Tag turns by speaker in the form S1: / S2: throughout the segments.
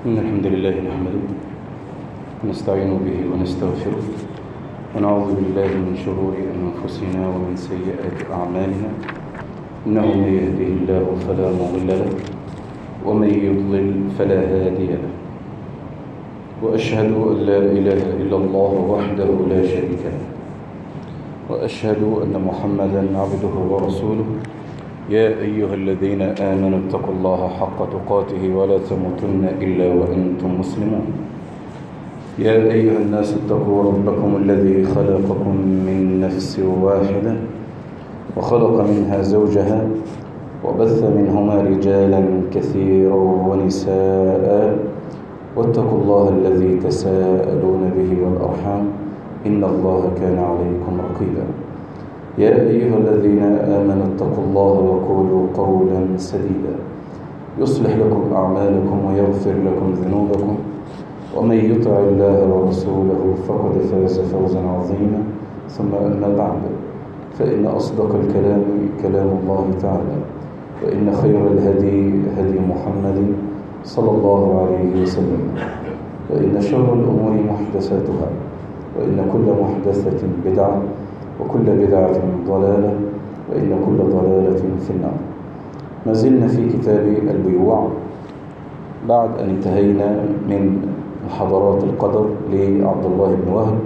S1: إن الحمد لله نحمده ونستعين به ونستغفره ونعوذ بالله من شرور أنفسنا ومن سيئات أعمالنا إنه من يهده الله فلا مضل له ومن يضلل فلا هادي له وأشهد أن لا إله إلا الله وحده لا شريك له وأشهد أن محمدا عبده ورسوله يا أيها الذين آمنوا اتقوا الله حق تقاته ولا تموتن إلا وأنتم مسلمون يا أيها الناس اتقوا ربكم الذي خلقكم من نفس واحدة وخلق منها زوجها وبث منهما رجالا كثيرا ونساء واتقوا الله الذي تساءلون به والأرحام إن الله كان عليكم رقيبا يا أيها الذين آمنوا اتقوا الله وقولوا قولا سديدا يصلح لكم أعمالكم ويغفر لكم ذنوبكم ومن يطع الله ورسوله فقد فاز فوزا عظيما ثم أما بعد فإن أصدق الكلام كلام الله تعالى وإن خير الهدي هدي محمد صلى الله عليه وسلم وإن شر الأمور محدثاتها وإن كل محدثة بدعة وكل بدعة ضلالة وإن كل ضلالة في النار ما زلنا في كتاب البيوع بعد أن انتهينا من محاضرات القدر لعبد الله بن وهب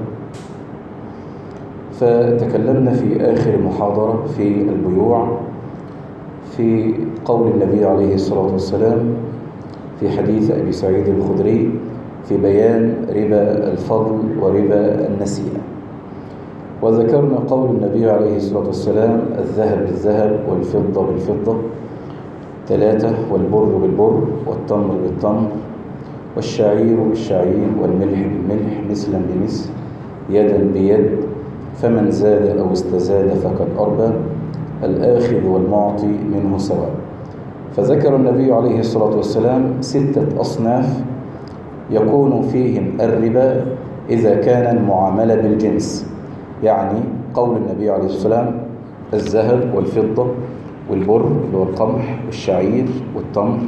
S1: فتكلمنا في آخر محاضرة في البيوع في قول النبي عليه الصلاة والسلام في حديث أبي سعيد الخدري في بيان ربا الفضل وربا النسيئة وذكرنا قول النبي عليه الصلاة والسلام الذهب بالذهب والفضة بالفضة ثلاثة والبر بالبر والتمر بالتمر والشعير بالشعير والملح بالملح مثلا بمثل يدا بيد فمن زاد أو استزاد فقد أربى الآخذ والمعطي منه سواء فذكر النبي عليه الصلاة والسلام ستة أصناف يكون فيهم الربا إذا كان المعاملة بالجنس يعني قول النبي عليه الصلاة والسلام الذهب والفضة والبر اللي هو القمح والشعير والتمر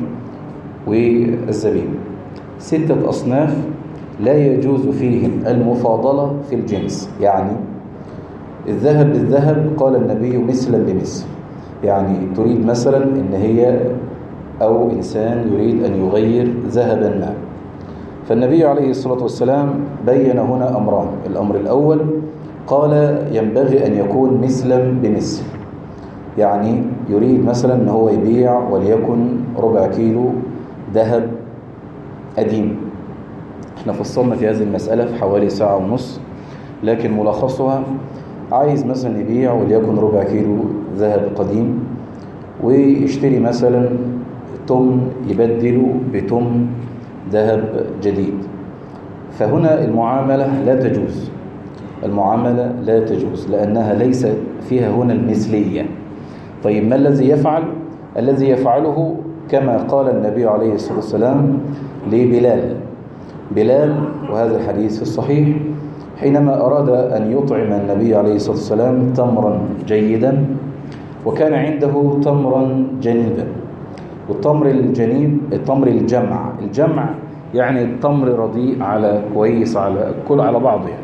S1: والزبيب ستة أصناف لا يجوز فيهم المفاضلة في الجنس يعني الذهب بالذهب قال النبي مثلا بمثل يعني تريد مثلا ان هي أو إنسان يريد أن يغير ذهبا ما فالنبي عليه الصلاة والسلام بين هنا أمران الأمر الأول قال ينبغي أن يكون مثلا بمثل يعني يريد مثلا أن هو يبيع وليكن ربع كيلو ذهب قديم احنا فصلنا في هذه المسألة في حوالي ساعة ونص لكن ملخصها عايز مثلا يبيع وليكن ربع كيلو ذهب قديم ويشتري مثلا تم يبدله بتم ذهب جديد فهنا المعاملة لا تجوز المعاملة لا تجوز لأنها ليس فيها هنا المثلية طيب ما الذي يفعل؟ الذي يفعله كما قال النبي عليه الصلاة والسلام لبلال بلال وهذا الحديث في الصحيح حينما أراد أن يطعم النبي عليه الصلاة والسلام تمرا جيدا وكان عنده تمرا جنيبا والتمر الجنيب التمر الجمع الجمع يعني التمر رديء على كويس على كل على بعضه يعني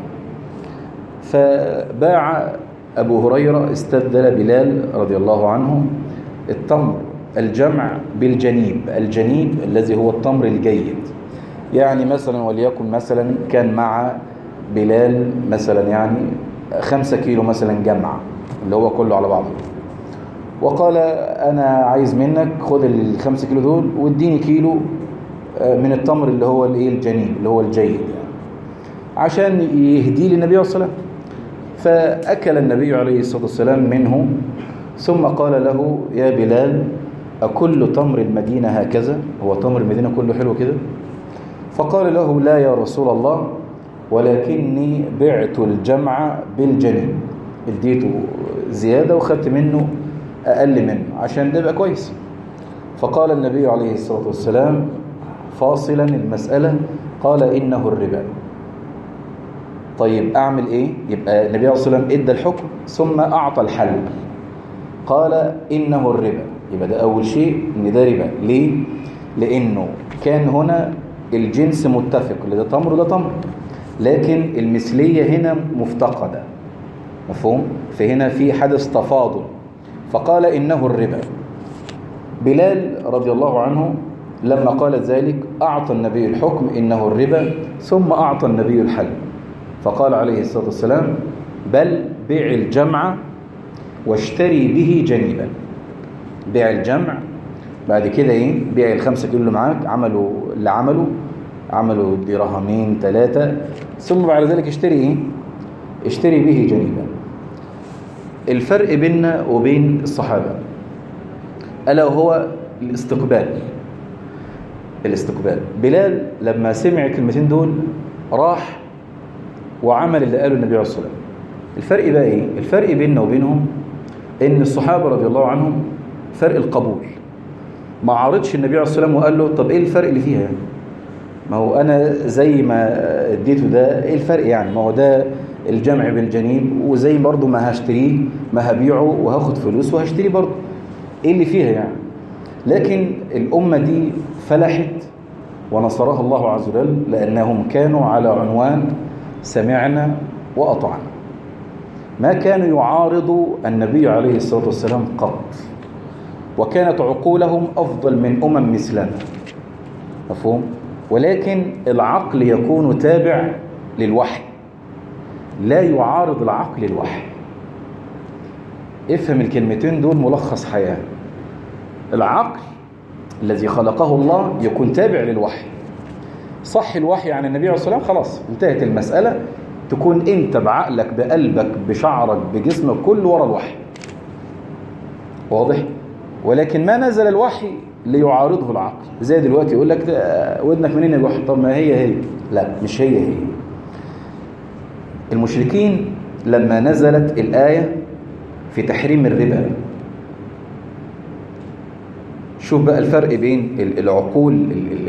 S1: فباع أبو هريرة استبدل بلال رضي الله عنه التمر الجمع بالجنيب الجنيب الذي هو التمر الجيد يعني مثلا وليكن مثلا كان مع بلال مثلا يعني خمسة كيلو مثلا جمع اللي هو كله على بعضه وقال أنا عايز منك خد الخمسة كيلو دول واديني كيلو من التمر اللي هو الايه الجنيب اللي هو الجيد يعني عشان يهديه للنبي عليه الصلاة والسلام فأكل النبي عليه الصلاة والسلام منه ثم قال له يا بلال أكل تمر المدينة هكذا هو تمر المدينة كله حلو كده فقال له لا يا رسول الله ولكني بعت الجمع بالجنين اديته زيادة وخدت منه أقل منه عشان ده يبقى كويس فقال النبي عليه الصلاة والسلام فاصلا المسألة قال إنه الربا طيب أعمل إيه يبقى النبي عليه الصلاة والسلام إدى الحكم ثم أعطى الحل قال إنه الربا يبقى ده أول شيء إن ده ربا ليه؟ لأنه كان هنا الجنس متفق ده تمر وده تمر لكن المثلية هنا مفتقدة مفهوم؟ فهنا في حدث تفاضل فقال إنه الربا بلال رضي الله عنه لما قال ذلك أعطى النبي الحكم إنه الربا ثم أعطى النبي الحل فقال عليه الصلاة والسلام بل بيع الجمع واشتري به جنيبا بيع الجمع بعد كده ايه بيع الخمسة كيلو اللي معاك عملوا اللي عملوا عملوا درهمين ثلاثة ثم بعد ذلك اشتري ايه اشتري به جنيبا الفرق بيننا وبين الصحابة ألا وهو الاستقبال الاستقبال بلال لما سمع الكلمتين دول راح وعمل اللي قاله النبي عليه الصلاة والسلام الفرق بقى ايه الفرق بيننا وبينهم ان الصحابة رضي الله عنهم فرق القبول ما عارضش النبي عليه الصلاة والسلام وقال له طب ايه الفرق اللي فيها يعني ما هو انا زي ما اديته ده ايه الفرق يعني ما هو ده الجمع بالجنين وزي برضه ما هشتريه ما هبيعه وهاخد فلوس وهشتريه برضه ايه اللي فيها يعني لكن الأمة دي فلحت ونصرها الله عز وجل لأنهم كانوا على عنوان سمعنا وأطعنا ما كانوا يعارضوا النبي عليه الصلاة والسلام قط وكانت عقولهم أفضل من أمم مثلنا مفهوم؟ ولكن العقل يكون تابع للوحي لا يعارض العقل الوحي افهم الكلمتين دول ملخص حياة العقل الذي خلقه الله يكون تابع للوحي صح الوحي عن النبي عليه الصلاة والسلام خلاص انتهت المسألة تكون انت بعقلك بقلبك بشعرك بجسمك كله ورا الوحي واضح ولكن ما نزل الوحي ليعارضه العقل زي دلوقتي يقول لك ودنك منين يا جحا طب ما هي هي لا مش هي هي المشركين لما نزلت الآية في تحريم الربا شوف بقى الفرق بين العقول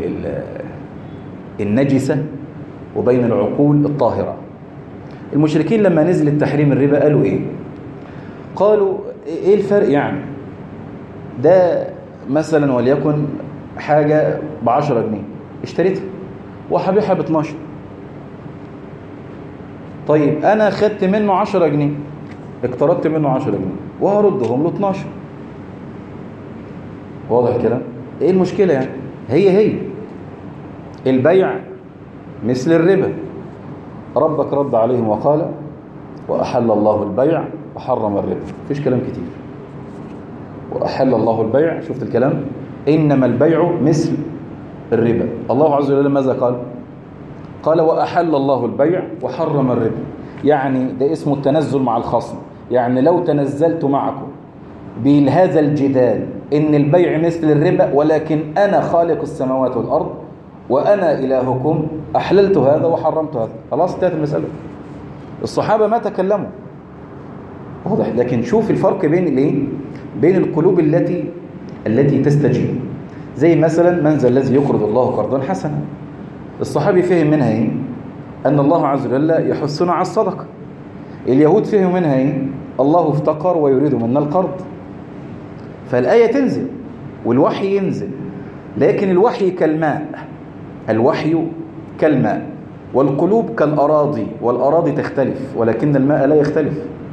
S1: النجسة وبين العقول الطاهرة المشركين لما نزل التحريم الربا قالوا ايه قالوا ايه الفرق يعني ده مثلا وليكن حاجة بعشرة جنيه اشتريتها وهبيعها ب 12 طيب انا خدت منه 10 جنيه اقترضت منه 10 جنيه وهردهم له 12 واضح الكلام ايه المشكله يعني هي هي البيع مثل الربا ربك رد عليهم وقال واحل الله البيع وحرم الربا مفيش كلام كتير واحل الله البيع شفت الكلام انما البيع مثل الربا الله عز وجل ماذا قال قال واحل الله البيع وحرم الربا يعني ده اسمه التنزل مع الخصم يعني لو تنزلت معكم بهذا الجدال إن البيع مثل الربا ولكن أنا خالق السماوات والأرض وأنا إلهكم أحللت هذا وحرمت هذا خلاص انتهت المسألة الصحابة ما تكلموا واضح لكن شوف الفرق بين الايه بين القلوب التي التي تستجيب زي مثلا من ذا الذي يقرض الله قرضا حسنا الصحابي فهم منها ايه ان الله عز وجل يحثنا على الصدقه اليهود فهموا منها ايه الله افتقر ويريد منا القرض فالآية تنزل والوحي ينزل لكن الوحي كالماء الوحي كالماء والقلوب كالأراضي والأراضي تختلف ولكن الماء لا يختلف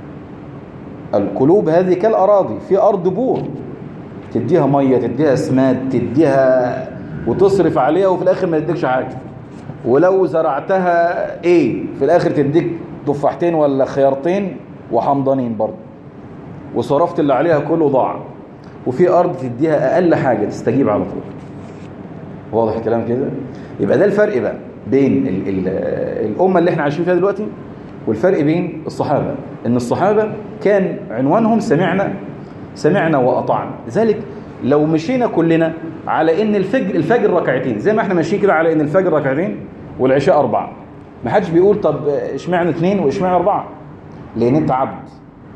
S1: القلوب هذه كالأراضي في أرض بور تديها مية تديها اسماد تديها وتصرف عليها وفي الآخر ما تديكش حاجة ولو زرعتها ايه في الآخر تديك تفاحتين ولا خيارتين وحمضانين برضه وصرفت اللي عليها كله ضاع وفي أرض تديها أقل حاجة تستجيب على طول واضح الكلام كده يبقى ده الفرق بقى بين ال ال الأمة اللي احنا عايشين فيها دلوقتي والفرق بين الصحابة ان الصحابة كان عنوانهم سمعنا سمعنا وأطعنا لذلك لو مشينا كلنا على ان الفجر الفجر ركعتين زي ما احنا ماشيين كده على ان الفجر ركعتين والعشاء أربعة ما حدش بيقول طب اشمعنى اثنين واشمعنى أربعة لأن انت عبد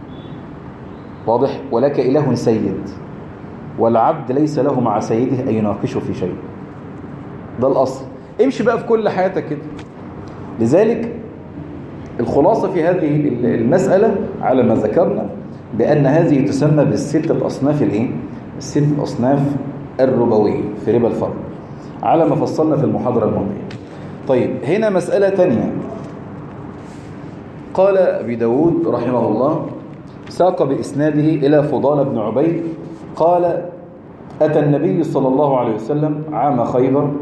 S1: واضح ولك إله سيد والعبد ليس له مع سيده أن يناقشه في شيء ده الأصل امشي بقى في كل حياتك كده لذلك الخلاصة في هذه المسألة على ما ذكرنا بأن هذه تسمى بالستة أصناف الإيه؟ الستة أصناف الربوية في ربا الفرق على ما فصلنا في المحاضرة الماضية طيب هنا مسألة تانية قال أبي داود رحمه الله ساق بإسناده إلى فضال بن عبيد قال أتى النبي صلى الله عليه وسلم عام خيبر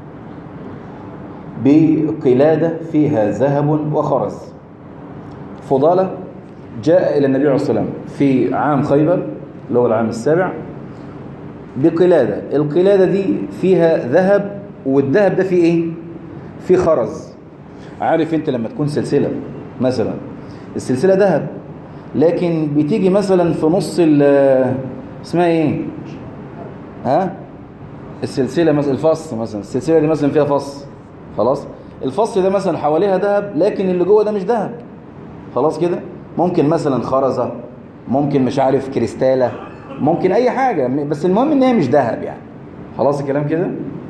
S1: بقلادة فيها ذهب وخرز فضالة جاء إلى النبي عليه الصلاة والسلام في عام خيبر اللي هو العام السابع بقلادة القلادة دي فيها ذهب والذهب ده فيه ايه فيه خرز عارف انت لما تكون سلسلة مثلا السلسلة ذهب لكن بتيجي مثلا في نص اسمها ايه ها السلسلة مثلا الفص مثلا السلسلة دي مثلا فيها فص خلاص الفص ده مثلا حواليها ذهب لكن اللي جوه ده مش ذهب خلاص كده ممكن مثلا خرزة ممكن مش عارف كريستالة ممكن اي حاجة بس المهم ان هي مش ذهب يعني خلاص الكلام كده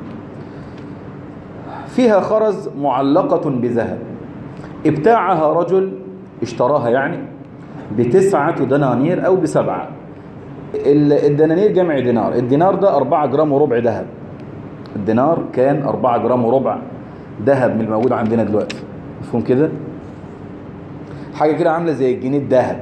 S1: فيها خرز معلقة بذهب ابتاعها رجل اشتراها يعني بتسعة دنانير او بسبعة الدنانير جمع دينار الدينار ده أربعة جرام وربع ذهب الدينار كان أربعة جرام وربع ذهب من الموجود عندنا دلوقتي مفهوم كده حاجة كده عاملة زي الجنيه الذهب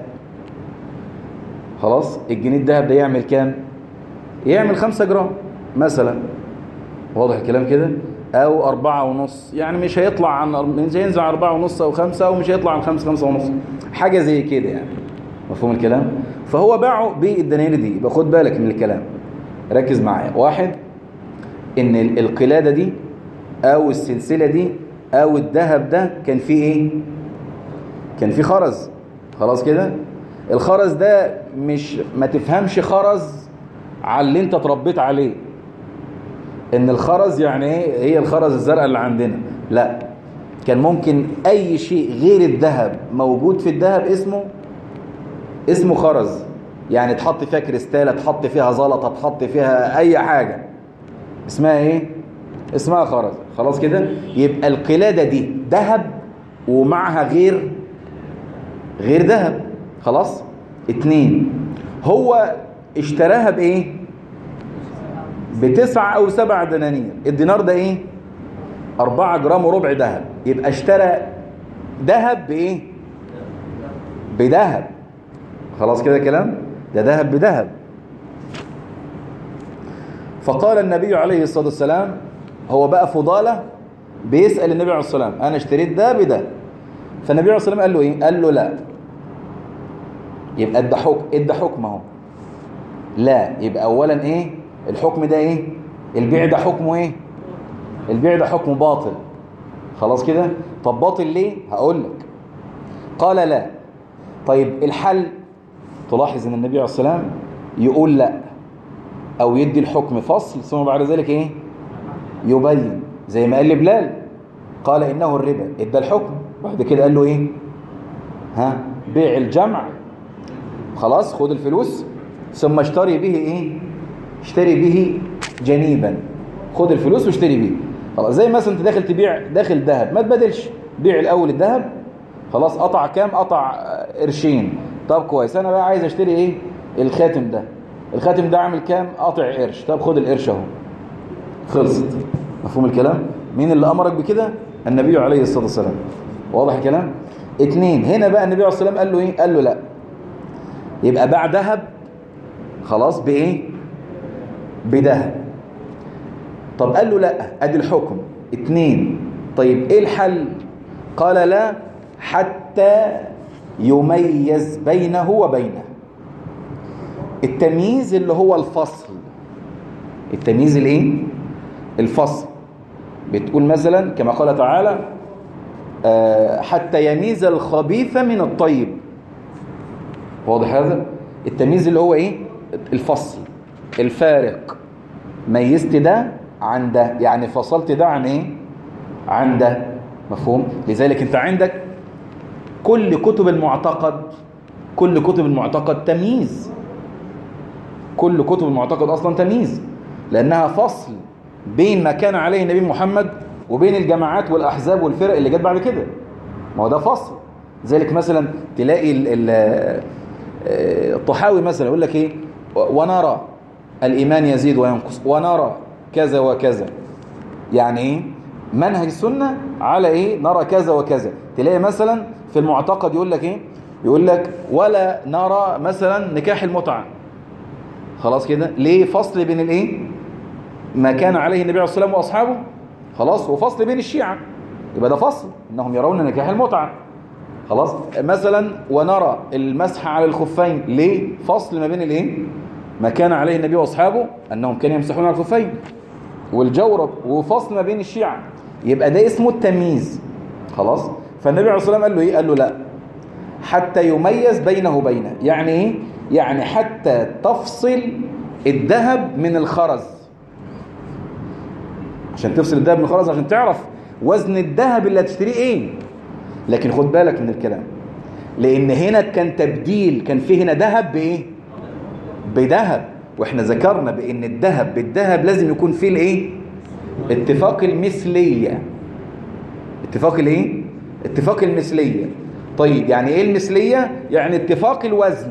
S1: خلاص الجنيه الذهب ده يعمل كام يعمل خمسة جرام مثلا واضح الكلام كده او أربعة ونص يعني مش هيطلع عن مش هينزل عن أربعة ونص أو خمسة أو مش هيطلع عن خمسة خمسة ونص حاجة زي كده يعني مفهوم الكلام فهو باعه بالدنانير دي يبقى خد بالك من الكلام ركز معايا واحد ان القلادة دي او السلسلة دي او الذهب ده كان فيه ايه كان فيه خرز خلاص كده الخرز ده مش ما تفهمش خرز على اللي انت اتربيت عليه ان الخرز يعني ايه هي الخرز الزرقاء اللي عندنا لا كان ممكن اي شيء غير الذهب موجود في الذهب اسمه اسمه خرز يعني تحط فيها كريستالة تحط فيها زلطة تحط فيها اي حاجة اسمها ايه اسمها خرز خلاص كده يبقى القلادة دي ذهب ومعها غير غير ذهب خلاص اتنين هو اشتراها بايه بتسعة او سبع دنانير الدينار ده ايه اربعة جرام وربع ذهب يبقى اشترى ذهب بايه بذهب خلاص كده كلام ده ذهب بذهب فقال النبي عليه الصلاة والسلام هو بقى فضالة بيسأل النبي عليه الصلاة والسلام أنا اشتريت ده بده فالنبي عليه الصلاة والسلام قال له إيه قال له لا يبقى ادى حكم ادى حكم اهو لا يبقى اولا ايه الحكم ده ايه البيع ده حكمه ايه البيع ده حكمه باطل خلاص كده طب باطل ليه هقول لك قال لا طيب الحل تلاحظ ان النبي عليه الصلاه والسلام يقول لا او يدي الحكم فصل ثم بعد ذلك ايه يبين زي ما قال لبلال قال انه الربا ادى الحكم بعد كده قال له ايه ها بيع الجمع خلاص خد الفلوس ثم اشتري به ايه اشتري به جنيبا خد الفلوس واشتري به خلاص زي مثلا انت داخل تبيع داخل ذهب ما تبادلش بيع الاول الذهب خلاص قطع كام قطع قرشين طب كويس انا بقى عايز اشتري ايه الخاتم ده الخاتم ده عامل كام قاطع قرش طب خد القرش اهو خلصت مفهوم الكلام مين اللي امرك بكده النبي عليه الصلاه والسلام واضح الكلام اتنين هنا بقى النبي عليه الصلاه والسلام قال له ايه قال له لا يبقى باع ذهب خلاص بايه بذهب طب قال له لا ادي الحكم اتنين طيب ايه الحل قال لا حتى يميز بينه وبينه التمييز اللي هو الفصل التمييز الايه الفصل بتقول مثلا كما قال تعالى آه حتى يميز الخبيث من الطيب واضح هذا التمييز اللي هو ايه الفصل الفارق ميزت ده عن ده يعني فصلت ده عن ايه عن ده مفهوم لذلك انت عندك كل كتب المعتقد كل كتب المعتقد تمييز كل كتب المعتقد اصلا تمييز لانها فصل بين ما كان عليه النبي محمد وبين الجماعات والاحزاب والفرق اللي جت بعد كده ما هو ده فصل ذلك مثلا تلاقي الطحاوي مثلا يقول لك ايه ونرى الايمان يزيد وينقص ونرى كذا وكذا يعني ايه منهج السنة على ايه نرى كذا وكذا تلاقي مثلا في المعتقد يقول لك ايه يقول لك ولا نرى مثلا نكاح المتعة خلاص كده ليه فصل بين الايه ما كان عليه النبي عليه الصلاة والسلام واصحابه خلاص وفصل بين الشيعة يبقى ده فصل انهم يرون نكاح المتعة خلاص مثلا ونرى المسح على الخفين ليه فصل ما بين الايه ما كان عليه النبي واصحابه انهم كانوا يمسحون على الخفين والجورب وفصل ما بين الشيعة يبقى ده اسمه التمييز خلاص فالنبي عليه الصلاة والسلام قال له ايه قال له لا حتى يميز بينه وبينه يعني ايه يعني حتى تفصل الذهب من الخرز عشان تفصل الذهب من الخرز عشان تعرف وزن الذهب اللي هتشتريه ايه لكن خد بالك من الكلام لان هنا كان تبديل كان في هنا ذهب بايه بذهب واحنا ذكرنا بان الذهب بالذهب لازم يكون فيه الايه اتفاق المثليه اتفاق الايه اتفاق المثليه طيب يعني ايه المثليه يعني اتفاق الوزن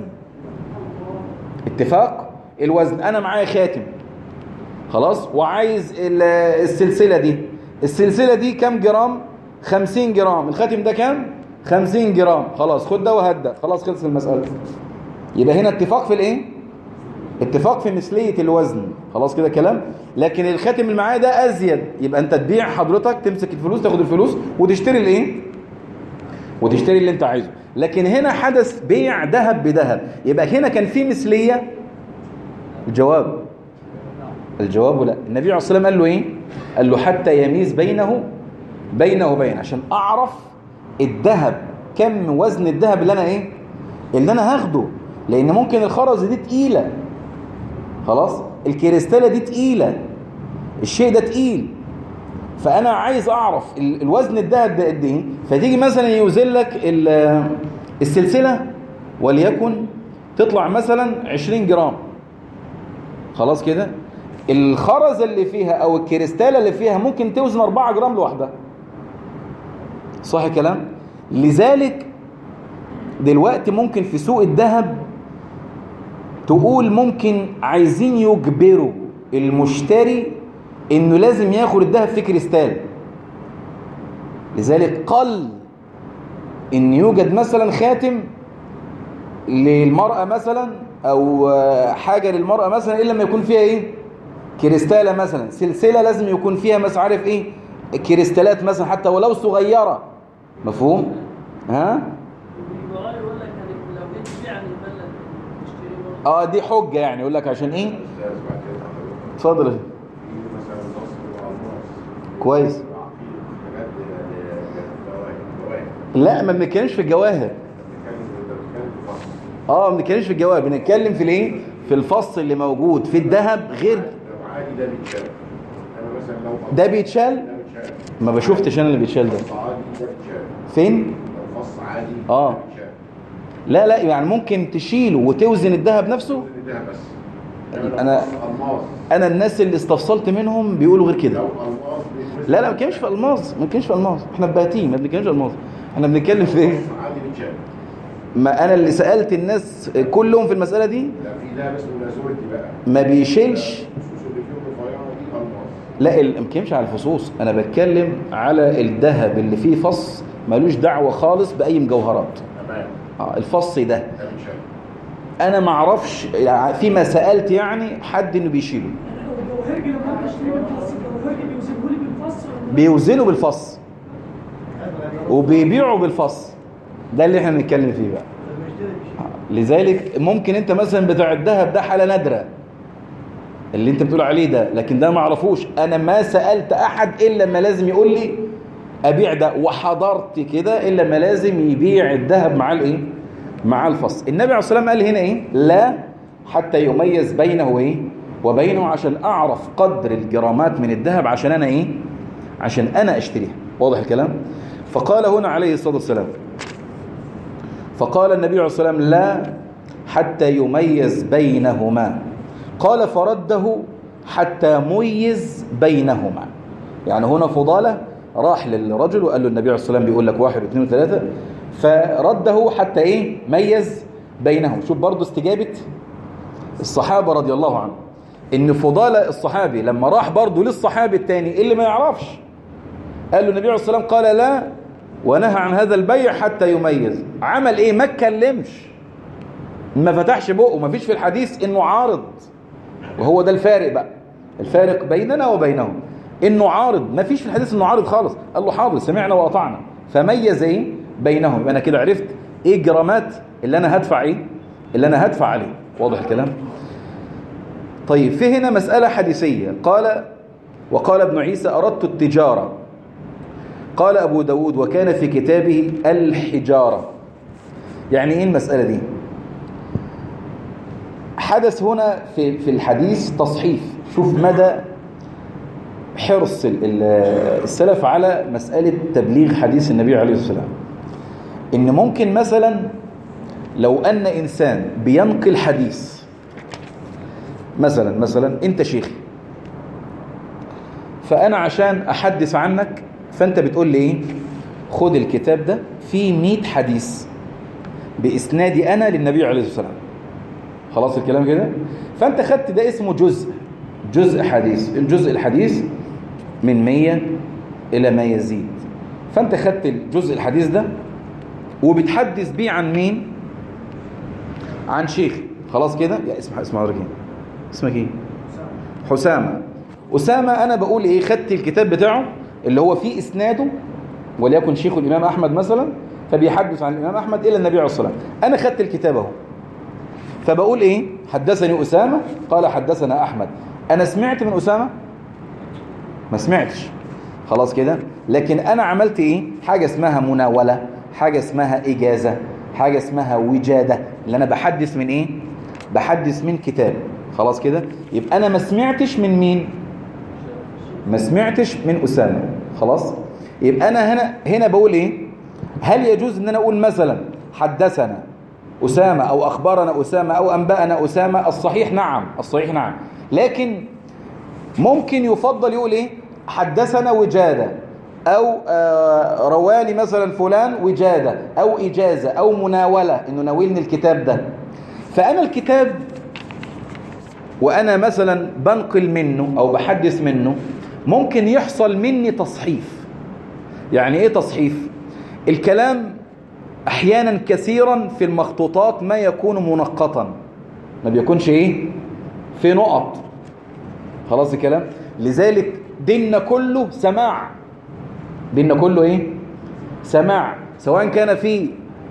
S1: اتفاق الوزن انا معايا خاتم خلاص وعايز السلسله دي السلسله دي كام جرام 50 جرام الخاتم ده كام 50 جرام خلاص خد ده وهات ده خلاص خلص المساله يبقى هنا اتفاق في الايه اتفاق في مثليه الوزن خلاص كده كلام لكن الخاتم اللي معايا ده ازيد يبقى انت تبيع حضرتك تمسك الفلوس تاخد الفلوس وتشتري الايه وتشتري اللي انت عايزه لكن هنا حدث بيع ذهب بذهب يبقى هنا كان في مثليه الجواب الجواب لا النبي عليه الصلاه والسلام قال له ايه قال له حتى يميز بينه بينه وبين عشان اعرف الذهب كم وزن الذهب اللي انا ايه اللي انا هاخده لان ممكن الخرز دي تقيله خلاص الكريستاله دي تقيله الشيء ده تقيل فانا عايز اعرف الوزن الذهب ده قد ايه فتيجي مثلا يوزن لك السلسله وليكن تطلع مثلا 20 جرام خلاص كده الخرز اللي فيها او الكريستاله اللي فيها ممكن توزن 4 جرام لوحدها صح الكلام لذلك دلوقتي ممكن في سوق الذهب تقول ممكن عايزين يجبروا المشتري انه لازم ياخد الذهب في كريستال لذلك قل ان يوجد مثلا خاتم للمرأة مثلا او حاجة للمرأة مثلا الا لما يكون فيها ايه كريستالة مثلا سلسلة لازم يكون فيها مش عارف ايه كريستالات مثلا حتى ولو صغيرة مفهوم ها اه دي حجة يعني يقول لك عشان ايه اتفضل كويس لا ما بنتكلمش في الجواهر اه ما بنتكلمش في الجواهر بنتكلم في الايه في الفص اللي موجود في الذهب غير
S2: عادي ده بيتشال انا مثلا لو
S1: ده بيتشال
S2: ده بيتشال
S1: ما بشوفتش انا اللي بيتشال ده
S2: فص عادي ده بيتشال
S1: فين
S2: لو فص عادي
S1: آه.
S2: ده بيتشال
S1: لا لا يعني ممكن تشيله وتوزن الذهب نفسه
S2: ده بس
S1: أنا-
S2: انا فص الماس
S1: انا الناس اللي استفصلت منهم بيقولوا غير كده
S2: لو الماس بيتمسك
S1: لا لا ما بنتكلمش في الماظ ما بنتكلمش في الماظ احنا باهتين ما بنتكلمش في الماظ احنا بنتكلم في ايه
S2: فص عادي بيتشال
S1: ما انا اللي سالت الناس كلهم في المساله دي
S2: لا في ده اسمه لازورتي بقى
S1: ما بيشيلش
S2: الفصوص اللي فيهم رفيعه دي الماس
S1: لا ال- ما بتكلمش على الفصوص انا بتكلم على الذهب اللي فيه فص ملوش دعوه خالص باي مجوهرات
S2: تمام
S1: آه، الفص ده
S2: ده بيتشال
S1: انا ما اعرفش يعني فيما سالت يعني حد انه بيشيله
S3: الجوهرجي لما انا اشتري بالفص الجوهرجي بيوزنه لي بالفص ولا
S1: بيوزنوا بالفص وبيبيعوا بالفص ده اللي احنا بنتكلم فيه بقى لذلك ممكن انت مثلا بتاع الذهب ده حاله نادره اللي انت بتقول عليه ده لكن ده ما اعرفوش انا ما سالت احد الا لما لازم يقول لي ابيع ده وحضرت كده الا لما لازم يبيع الذهب مع الايه مع الفص النبي عليه الصلاه والسلام قال هنا ايه لا حتى يميز بينه ايه وبينه عشان اعرف قدر الجرامات من الذهب عشان انا ايه عشان انا اشتريها واضح الكلام فقال هنا عليه الصلاه والسلام فقال النبي عليه الصلاة والسلام لا حتى يميز بينهما قال فرده حتى ميز بينهما يعني هنا فضالة راح للرجل وقال له النبي عليه الصلاة والسلام بيقول لك واحد واثنين وثلاثة فرده حتى ايه ميز بينهم شوف برضو استجابة الصحابة رضي الله عنهم ان فضالة الصحابي لما راح برضه للصحابي التاني اللي ما يعرفش قال له النبي عليه الصلاة والسلام قال لا ونهى عن هذا البيع حتى يميز عمل ايه ما اتكلمش ما فتحش بقه ما فيش في الحديث انه عارض وهو ده الفارق بقى الفارق بيننا وبينهم انه عارض ما فيش في الحديث انه عارض خالص قال له حاضر سمعنا واطعنا فميز ايه بينهم يبقى انا كده عرفت ايه الجرامات اللي انا هدفع ايه اللي انا هدفع عليه واضح الكلام طيب في هنا مسألة حديثية قال وقال ابن عيسى أردت التجارة قال أبو داود وكان في كتابه الحجارة يعني إيه المسألة دي حدث هنا في في الحديث تصحيف شوف مدى حرص ال- ال- السلف على مسألة تبليغ حديث النبي عليه الصلاة والسلام إن ممكن مثلا لو أن إنسان بينقل حديث مثلا مثلا أنت شيخي فأنا عشان أحدث عنك فأنت بتقول لي إيه خد الكتاب ده فيه 100 حديث بإسنادي أنا للنبي عليه الصلاة والسلام خلاص الكلام كده فأنت خدت ده اسمه جزء جزء حديث الجزء الحديث من 100 إلى ما يزيد فأنت خدت الجزء الحديث ده وبتحدث بيه عن مين عن شيخ خلاص كده يا اسمع اسمع حضرتك ايه اسمك ايه حسامة أسامة أنا بقول إيه خدت الكتاب بتاعه اللي هو فيه إسناده وليكن شيخ الإمام أحمد مثلا فبيحدث عن الإمام أحمد إلى النبي عليه الصلاة والسلام أنا خدت الكتاب أهو فبقول إيه حدثني أسامة قال حدثنا أحمد أنا سمعت من أسامة ما سمعتش خلاص كده لكن أنا عملت إيه حاجة اسمها مناولة حاجة اسمها إجازة حاجة اسمها وجادة اللي أنا بحدث من إيه بحدث من كتاب خلاص كده يبقى أنا ما سمعتش من مين ما سمعتش من أسامة خلاص يبقى أنا هنا هنا بقول إيه هل يجوز أن أنا أقول مثلا حدثنا أسامة أو أخبرنا أسامة أو أنبأنا أسامة الصحيح نعم الصحيح نعم لكن ممكن يفضل يقول إيه حدثنا وجادة أو آه رواني مثلا فلان وجادة أو إجازة أو مناولة إنه ناولني الكتاب ده فأنا الكتاب وأنا مثلا بنقل منه أو بحدث منه ممكن يحصل مني تصحيف يعني إيه تصحيف الكلام أحيانا كثيرا في المخطوطات ما يكون منقطا ما بيكونش إيه في نقط خلاص الكلام لذلك ديننا كله سماع ديننا كله إيه سماع سواء كان في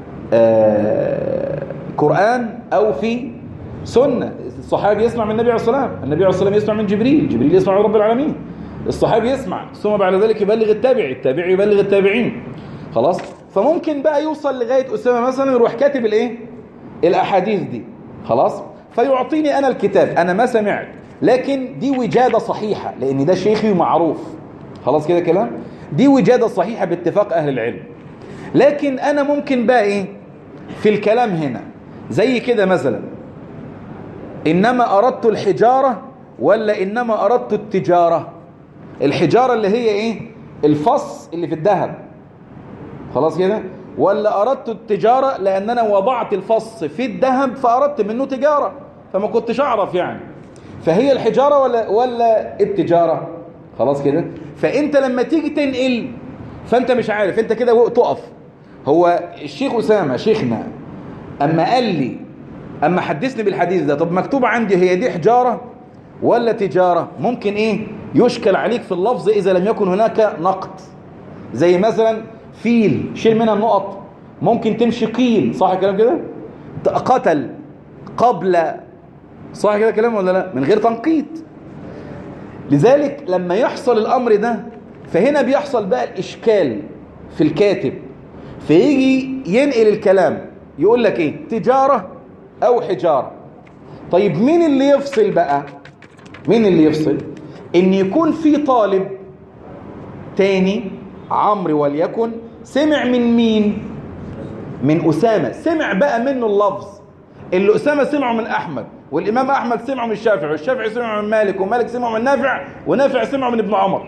S1: آه قرآن أو في سنة الصحابي يسمع من النبي عليه الصلاة والسلام النبي عليه الصلاة والسلام يسمع من جبريل جبريل يسمع من رب العالمين الصحابي يسمع ثم بعد ذلك يبلغ التابعي التابعي يبلغ التابعين خلاص فممكن بقى يوصل لغاية أسامة مثلا يروح كاتب الايه الأحاديث دي خلاص فيعطيني أنا الكتاب أنا ما سمعت لكن دي وجادة صحيحة لأن ده شيخي ومعروف خلاص كده كلام دي وجادة صحيحة باتفاق أهل العلم لكن أنا ممكن بقى إيه في الكلام هنا زي كده مثلا إنما أردت الحجارة ولا إنما أردت التجارة الحجارة اللي هي إيه الفص اللي في الذهب خلاص كده ولا أردت التجارة لأن أنا وضعت الفص في الذهب فأردت منه تجارة فما كنتش أعرف يعني فهي الحجارة ولا ولا التجارة خلاص كده فأنت لما تيجي تنقل فأنت مش عارف أنت كده تقف هو الشيخ أسامة شيخنا أما قال لي أما حدثني بالحديث ده طب مكتوب عندي هي دي حجارة ولا تجارة ممكن إيه يشكل عليك في اللفظ إذا لم يكن هناك نقد زي مثلا فيل شيل منها النقط ممكن تمشي قيل صح الكلام كده قتل قبل صح كده كلام ولا لا من غير تنقيط لذلك لما يحصل الأمر ده فهنا بيحصل بقى الإشكال في الكاتب فيجي ينقل الكلام يقول لك ايه تجارة او حجارة طيب مين اللي يفصل بقى مين اللي يفصل ان يكون في طالب تاني عمرو وليكن سمع من مين من أسامة سمع بقى منه اللفظ اللي أسامة سمعه من أحمد والإمام أحمد سمعه من الشافعي والشافعي سمعه من مالك ومالك سمعه من نافع ونافع سمعه من ابن عمر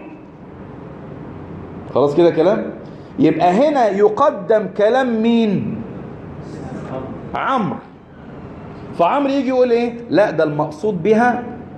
S1: خلاص كده كلام يبقى هنا يقدم كلام مين عمرو فعمرو يجي يقول ايه لا ده المقصود بها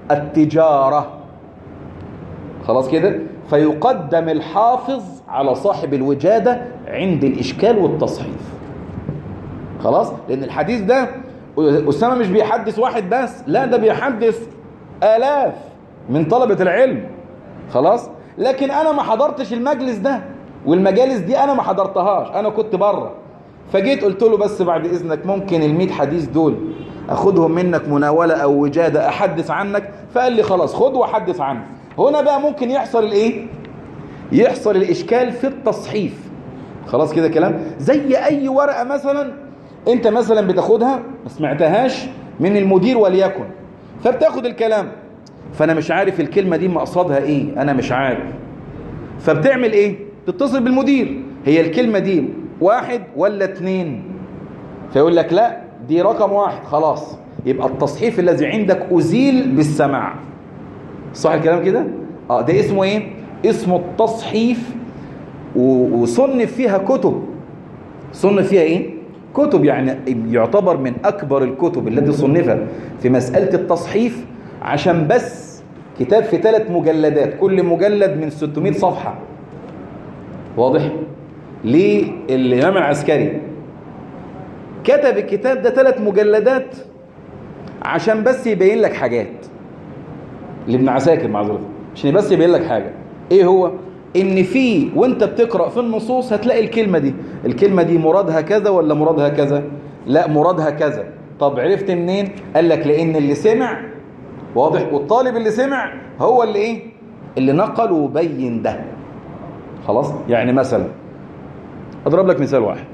S1: التجارة خلاص كده فيقدم الحافظ على صاحب الوجادة عند الإشكال والتصحيف خلاص لأن الحديث ده أسامة مش بيحدث واحد بس لا ده بيحدث آلاف من طلبة العلم خلاص لكن أنا ما حضرتش المجلس ده والمجالس دي أنا ما حضرتهاش أنا كنت بره فجيت قلت له بس بعد إذنك ممكن الميت حديث دول أخدهم منك مناولة أو وجادة أحدث عنك فقال لي خلاص خد وأحدث عنك هنا بقى ممكن يحصل الإيه يحصل الإشكال في التصحيف خلاص كده كلام زي أي ورقة مثلا أنت مثلا بتاخدها ما سمعتهاش من المدير وليكن فبتاخد الكلام فأنا مش عارف الكلمة دي مقصدها إيه أنا مش عارف فبتعمل إيه تتصل بالمدير هي الكلمة دي واحد ولا اتنين فيقول لك لا دي رقم واحد خلاص يبقى التصحيف الذي عندك أزيل بالسماع صح الكلام كده اه ده اسمه ايه اسمه التصحيف و- وصنف فيها كتب صنف فيها ايه كتب يعني يعتبر من اكبر الكتب التي صنفت في مسألة التصحيف عشان بس كتاب في ثلاث مجلدات كل مجلد من 600 صفحة واضح للإمام العسكري كتب الكتاب ده ثلاث مجلدات عشان بس يبين لك حاجات لابن عساكر معذرة عشان بس يبين لك حاجة ايه هو ان في وانت بتقرأ في النصوص هتلاقي الكلمة دي الكلمة دي مرادها كذا ولا مرادها كذا لا مرادها كذا طب عرفت منين قال لك لان اللي سمع واضح والطالب اللي سمع هو اللي ايه اللي نقل وبين ده خلاص يعني مثلا اضرب لك مثال واحد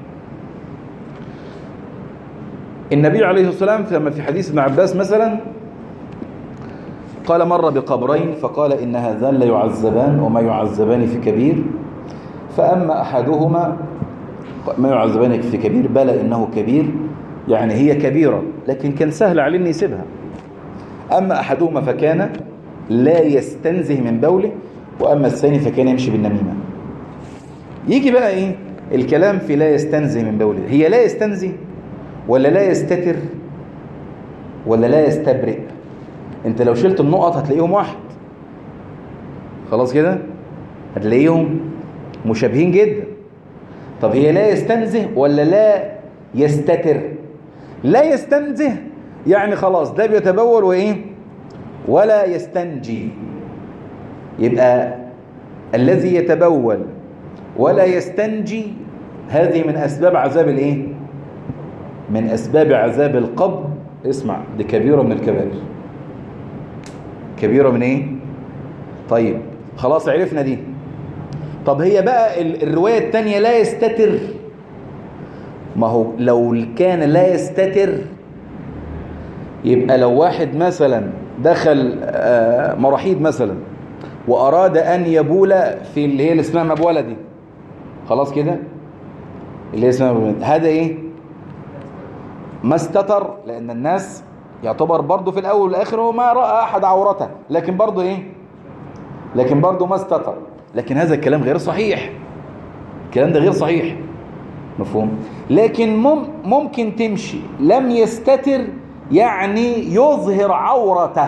S1: النبي عليه الصلاة والسلام لما في حديث ابن عباس مثلا قال مر بقبرين فقال إن هذان لا يعذبان وما يعذبان في كبير فأما أحدهما ما يعذبان في كبير بلى إنه كبير يعني هي كبيرة لكن كان سهل عليه أن يسيبها أما أحدهما فكان لا يستنزه من بوله وأما الثاني فكان يمشي بالنميمة يجي بقى إيه الكلام في لا يستنزه من بوله هي لا يستنزه ولا لا يستتر ولا لا يستبرئ انت لو شلت النقط هتلاقيهم واحد خلاص كده هتلاقيهم مشابهين جدا طب هي لا يستنزه ولا لا يستتر لا يستنزه يعني خلاص ده بيتبول وايه ولا يستنجي يبقى الذي يتبول ولا يستنجي هذه من اسباب عذاب الايه من اسباب عذاب القبر اسمع دي كبيره من الكبائر كبيرة من ايه طيب خلاص عرفنا دي طب هي بقى ال- الرواية التانية لا يستتر ما هو لو كان لا يستتر يبقى لو واحد مثلا دخل آه، مراحيض مثلا وأراد أن يبول في اللي هي اللي اسمها مبولة دي خلاص كده اللي هي اسمها مبولة. هذا ايه ما استتر لأن الناس يعتبر برضه في الأول والآخر هو ما رأى أحد عورته لكن برضه إيه لكن برضه ما استتر لكن هذا الكلام غير صحيح الكلام ده غير صحيح مفهوم لكن مم ممكن تمشي لم يستتر يعني يظهر عورته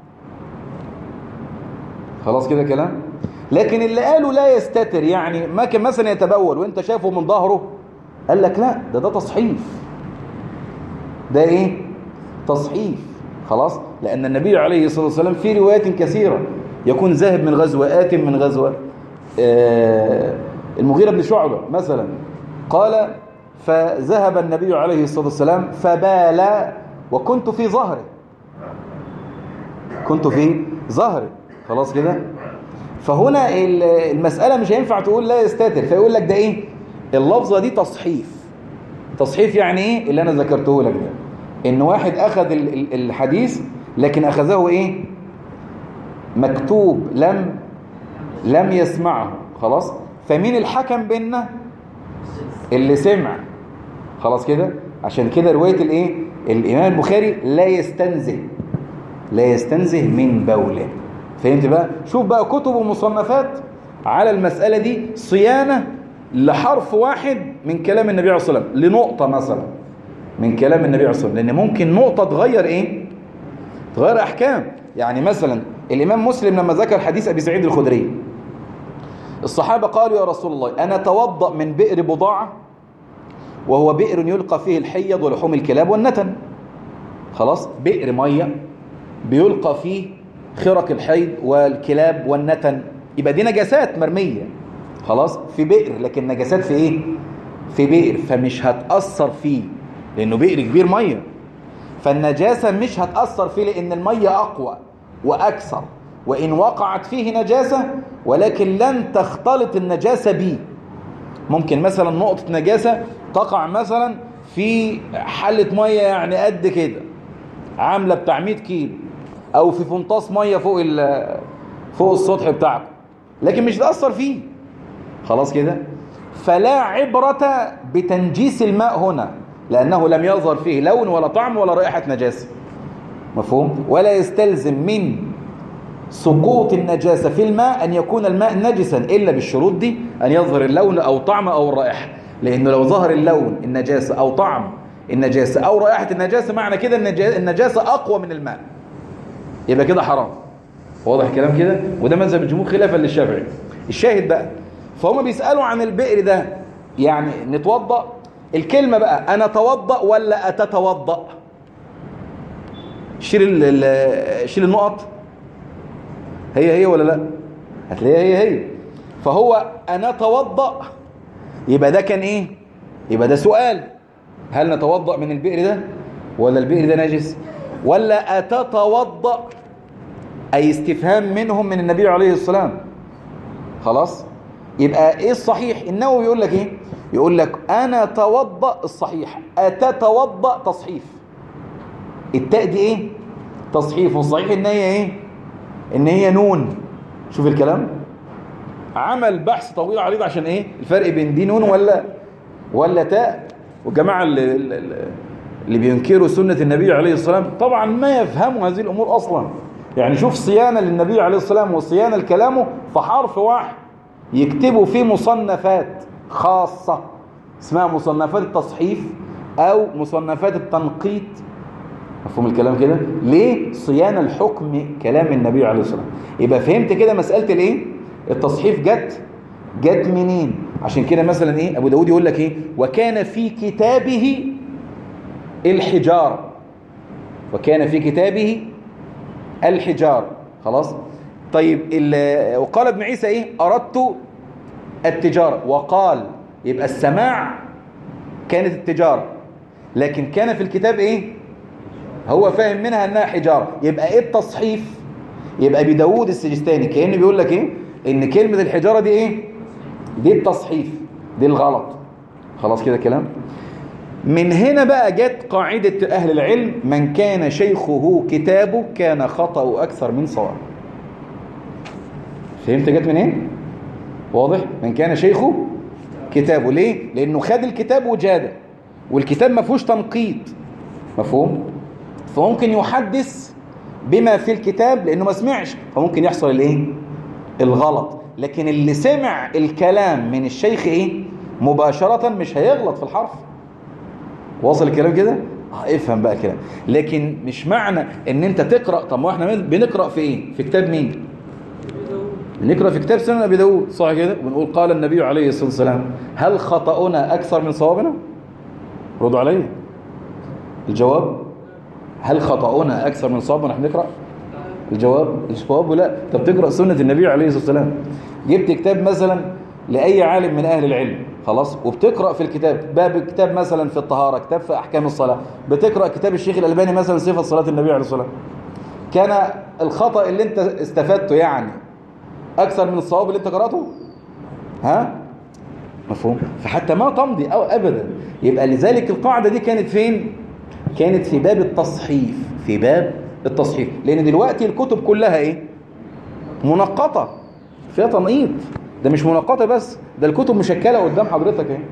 S1: خلاص كده كلام لكن اللي قالوا لا يستتر يعني ما كان مثلا يتبول وانت شافه من ظهره قال لك لا ده ده تصحيف ده ايه تصحيف خلاص لأن النبي عليه الصلاة والسلام في روايات كثيرة يكون ذاهب من غزوة آت من غزوة آه المغيرة بن شعبة مثلا قال فذهب النبي عليه الصلاة والسلام فبال وكنت في ظهره كنت في ظهره خلاص كده فهنا المسألة مش هينفع تقول لا يستتر فيقول لك ده ايه اللفظة دي تصحيف تصحيف يعني ايه اللي انا ذكرته لك ده ان واحد اخذ الحديث لكن اخذه ايه مكتوب لم لم يسمعه خلاص فمين الحكم بيننا اللي سمع خلاص كده عشان كده رواية الايه الامام البخاري لا يستنزه لا يستنزه من بوله فهمت بقى شوف بقى كتب ومصنفات على المسألة دي صيانة لحرف واحد من كلام النبي عليه الصلاة والسلام لنقطة مثلا من كلام النبي عليه الصلاة والسلام لأن ممكن نقطة تغير إيه؟ تغير أحكام يعني مثلا الإمام مسلم لما ذكر حديث أبي سعيد الخدري الصحابة قالوا يا رسول الله أنا توضأ من بئر بضاعة وهو بئر يلقى فيه الحيض ولحوم الكلاب والنتن خلاص بئر مية بيلقى فيه خرق الحيض والكلاب والنتن يبقى دي نجاسات مرمية خلاص في بئر لكن نجاسات في ايه في بئر فمش هتأثر فيه لأنه بئر كبير مية فالنجاسة مش هتأثر فيه لأن المية أقوى وأكثر وإن وقعت فيه نجاسة ولكن لن تختلط النجاسة بيه ممكن مثلا نقطة نجاسة تقع مثلا في حلة مية يعني قد كده عاملة بتاع 100 كيلو أو في فنطاس مية فوق ال- فوق السطح بتاعكم لكن مش تأثر فيه خلاص كده فلا عبرة بتنجيس الماء هنا لأنه لم يظهر فيه لون ولا طعم ولا رائحة نجاسة مفهوم ولا يستلزم من سقوط النجاسة في الماء أن يكون الماء نجسا إلا بالشروط دي أن يظهر اللون أو طعم أو الرائحة لأنه لو ظهر اللون النجاسة أو طعم النجاسة أو رائحة النجاسة معنى كده النجا- النجاسة أقوى من الماء يبقى كده حرام واضح الكلام كده وده مذهب الجمهور خلافا للشافعي الشاهد بقى فهم بيسألوا عن البئر ده يعني نتوضأ الكلمة بقى أنا توضأ ولا أتتوضأ شيل ال- ال- شيل النقط هي هي ولا لا هتلاقيها هي هي فهو أنا توضأ يبقى ده كان إيه يبقى ده سؤال هل نتوضأ من البئر ده ولا البئر ده نجس ولا أتتوضأ أي استفهام منهم من النبي عليه السلام خلاص يبقى ايه الصحيح النووي يقول لك ايه يقول لك انا توضأ الصحيح اتتوضأ تصحيف التاء دي ايه تصحيف والصحيح ان هي ايه ان هي نون شوف الكلام عمل بحث طويل عريض عشان ايه الفرق بين دي نون ولا ولا تاء والجماعه اللي, اللي اللي بينكروا سنة النبي عليه السلام طبعا ما يفهموا هذه الأمور أصلا يعني شوف صيانة للنبي عليه السلام وصيانة لكلامه في حرف واحد يكتبوا فيه مصنفات خاصة اسمها مصنفات التصحيف أو مصنفات التنقيط مفهوم الكلام كده ليه صيانة الحكم كلام النبي عليه السلام يبقى فهمت كده مسألة الايه التصحيف جت جت منين عشان كده مثلا ايه ابو داود يقول لك ايه وكان في كتابه الحجارة وكان في كتابه الحجارة خلاص طيب ال- وقال ابن عيسى ايه اردت التجارة وقال يبقى السماع كانت التجارة لكن كان في الكتاب ايه هو فاهم منها انها حجارة يبقى ايه التصحيف يبقى بداود السجستاني كأنه بيقول لك ايه ان كلمة الحجارة دي ايه دي التصحيف دي الغلط خلاص كده كلام من هنا بقى جت قاعدة أهل العلم من كان شيخه كتابه كان خطأ أكثر من صواب فهمت جت من ايه واضح من كان شيخه كتابه ليه لأنه خد الكتاب وجاده والكتاب ما فيهوش تنقيط مفهوم فممكن يحدث بما في الكتاب لأنه ما سمعش فممكن يحصل الايه الغلط لكن اللي سمع الكلام من الشيخ ايه مباشرة مش هيغلط في الحرف واصل الكلام كده اه افهم بقى كده لكن مش معنى ان انت تقرا طب ما احنا بنقرا في ايه في كتاب مين بنقرا في كتاب سنن ابي داود صح كده ونقول قال النبي عليه الصلاه والسلام هل خطانا اكثر من صوابنا ردوا علي الجواب هل خطانا اكثر من صوابنا احنا بنقرا الجواب الجواب لا انت بتقرا سنه النبي عليه الصلاه والسلام جبت كتاب مثلا لاي عالم من اهل العلم خلاص وبتقرا في الكتاب باب كتاب مثلا في الطهاره كتاب في احكام الصلاه بتقرا كتاب الشيخ الالباني مثلا صفه صلاه النبي عليه الصلاه والسلام كان الخطا اللي انت استفدته يعني اكثر من الصواب اللي انت قراته ها مفهوم فحتى ما تمضي او ابدا يبقى لذلك القاعده دي كانت فين كانت في باب التصحيف في باب التصحيف لان دلوقتي الكتب كلها ايه منقطه فيها تنقيط ده مش منقطه بس ده الكتب مشكله قدام حضرتك اهي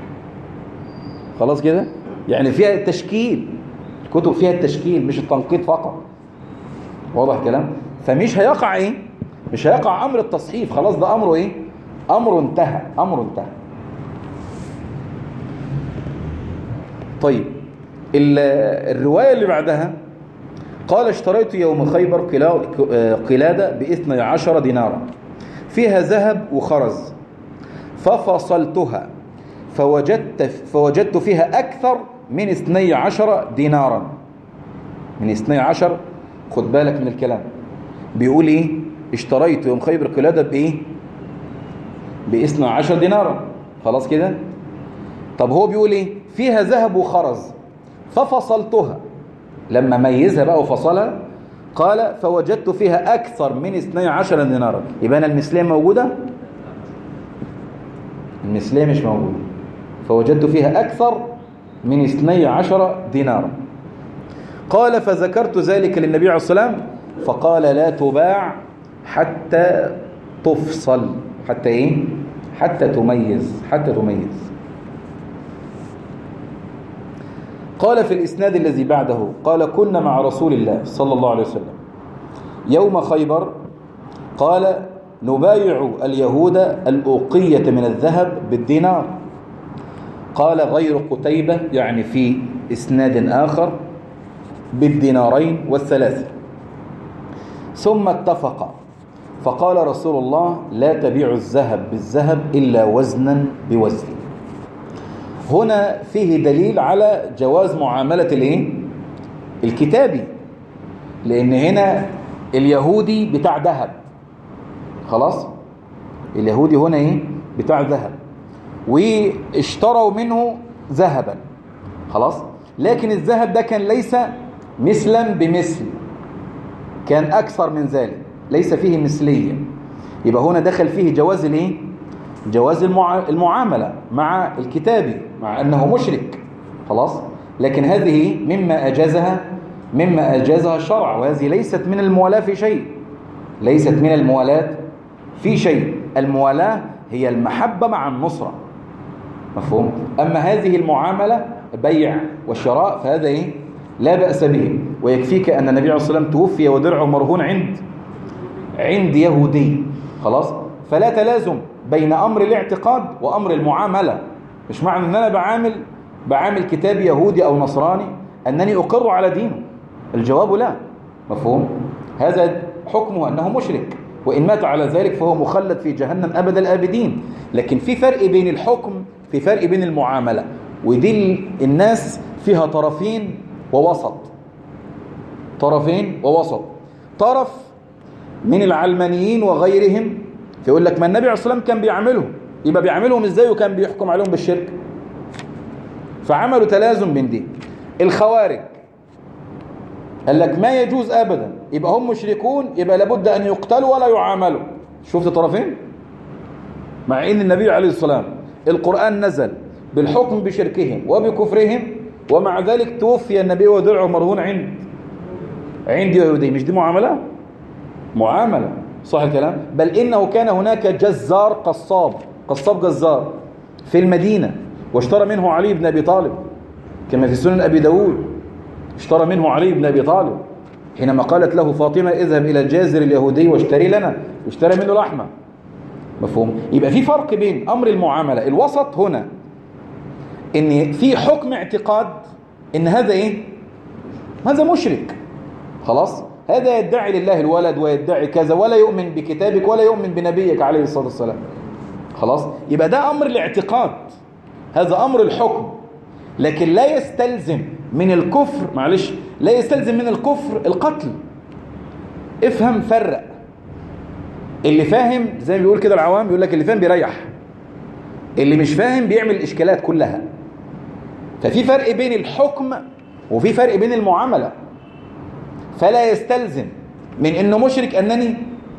S1: خلاص كده يعني فيها التشكيل الكتب فيها التشكيل مش التنقيط فقط واضح كلام فمش هيقع ايه مش هيقع امر التصحيف خلاص ده امره ايه امره انتهى امره انتهى طيب ال- الروايه اللي بعدها قال اشتريت يوم خيبر قلا- آه، قلادة باثني عشر دينارا فيها ذهب وخرز ففصلتها فوجدت, فوجدت فيها أكثر من اثني عشر دينارا من اثني عشر خد بالك من الكلام بيقول ايه اشتريت يوم خيبر قلادة بايه باثني عشر دينارا خلاص كده طب هو بيقول ايه فيها ذهب وخرز ففصلتها لما ميزها بقى وفصلها قال فوجدت فيها أكثر من 12 دينارا يبقى أنا المثلية موجودة المثلية مش موجودة فوجدت فيها أكثر من 12 دينارا قال فذكرت ذلك للنبي عليه الصلاة والسلام فقال لا تباع حتى تفصل حتى إيه؟ حتى تميز حتى تميز قال في الإسناد الذي بعده قال كنا مع رسول الله صلى الله عليه وسلم يوم خيبر قال نبايع اليهود الأوقية من الذهب بالدينار قال غير قتيبة يعني في إسناد آخر بالدينارين والثلاثة ثم اتفق فقال رسول الله لا تبيع الذهب بالذهب إلا وزنا بوزن هنا فيه دليل على جواز معاملة الايه الكتابي لان هنا اليهودي بتاع ذهب خلاص اليهودي هنا ايه بتاع ذهب واشتروا منه ذهبا خلاص لكن الذهب ده كان ليس مثلا بمثل كان اكثر من ذلك ليس فيه مثليه يبقى هنا دخل فيه جواز الايه جواز المعا- المعاملة مع الكتابي مع أنه مشرك خلاص لكن هذه مما أجازها مما أجازها الشرع وهذه ليست من الموالاة في شيء ليست من الموالاة في شيء الموالاة هي المحبة مع النصرة مفهوم أما هذه المعاملة بيع والشراء فهذا إيه لا بأس به ويكفيك أن النبي عليه الصلاة والسلام توفي ودرعه مرهون عند عند يهودي خلاص فلا تلازم بين أمر الاعتقاد وأمر المعاملة مش معنى أن أنا بعامل بعامل كتاب يهودي أو نصراني أنني أقر على دينه الجواب لا مفهوم هذا حكمه أنه مشرك وإن مات على ذلك فهو مخلد في جهنم أبد الآبدين لكن في فرق بين الحكم في فرق بين المعاملة ودي الناس فيها طرفين ووسط طرفين ووسط طرف من العلمانيين وغيرهم فيقول لك ما النبي عليه الصلاة والسلام كان بيعملهم يبقى بيعملهم ازاي وكان بيحكم عليهم بالشرك فعملوا تلازم بين دي الخوارج قال لك ما يجوز ابدا يبقى هم مشركون يبقى لابد ان يقتلوا ولا يعاملوا شفت طرفين مع ان النبي عليه الصلاة والسلام القرآن نزل بالحكم بشركهم وبكفرهم ومع ذلك توفي النبي ودرعه مرهون عند عند يهودي مش دي معاملة معاملة صح الكلام بل إنه كان هناك جزار قصاب قصاب جزار في المدينة واشترى منه علي بن أبي طالب كما في سنن أبي داود اشترى منه علي بن أبي طالب حينما قالت له فاطمة اذهب إلى الجازر اليهودي واشتري لنا واشترى منه لحمة مفهوم يبقى في فرق بين أمر المعاملة الوسط هنا ان في حكم اعتقاد ان هذا ايه هذا مشرك خلاص هذا يدعي لله الولد ويدعي كذا ولا يؤمن بكتابك ولا يؤمن بنبيك عليه الصلاة والسلام خلاص يبقى ده أمر الاعتقاد هذا أمر الحكم لكن لا يستلزم من الكفر معلش لا يستلزم من الكفر القتل افهم فرق اللي فاهم زي ما بيقول كده العوام بيقول لك اللي فاهم بيريح اللي مش فاهم بيعمل الإشكالات كلها ففي فرق بين الحكم وفي فرق بين المعاملة فلا يستلزم من انه مشرك انني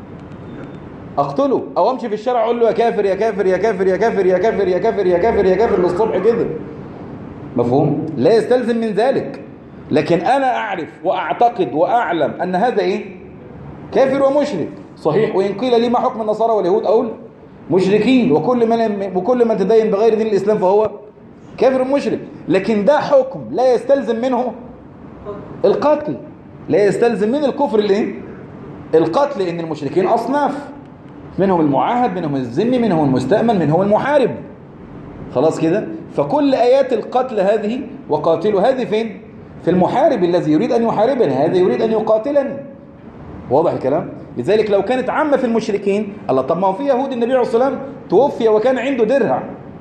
S1: اقتله او امشي في الشارع اقول له يا كافر يا كافر يا كافر يا كافر يا كافر يا كافر يا كافر يا كافر للصبح كده مفهوم لا يستلزم من ذلك لكن انا اعرف واعتقد واعلم ان هذا ايه كافر ومشرك صحيح وان قيل لي ما حكم النصارى واليهود اقول مشركين وكل من وكل من تدين بغير دين الاسلام فهو كافر ومشرك لكن ده حكم لا يستلزم منه القتل لا يستلزم من الكفر الايه القتل ان المشركين اصناف منهم المعاهد منهم الذمي منهم المستأمن منهم المحارب خلاص كده فكل ايات القتل هذه وقاتلوا هذه فين في المحارب الذي يريد أن يحاربني هذا يريد أن يقاتلني واضح الكلام لذلك لو كانت عامة في المشركين الله طب ما هو في يهود النبي عليه الصلاة والسلام توفي وكان عنده درع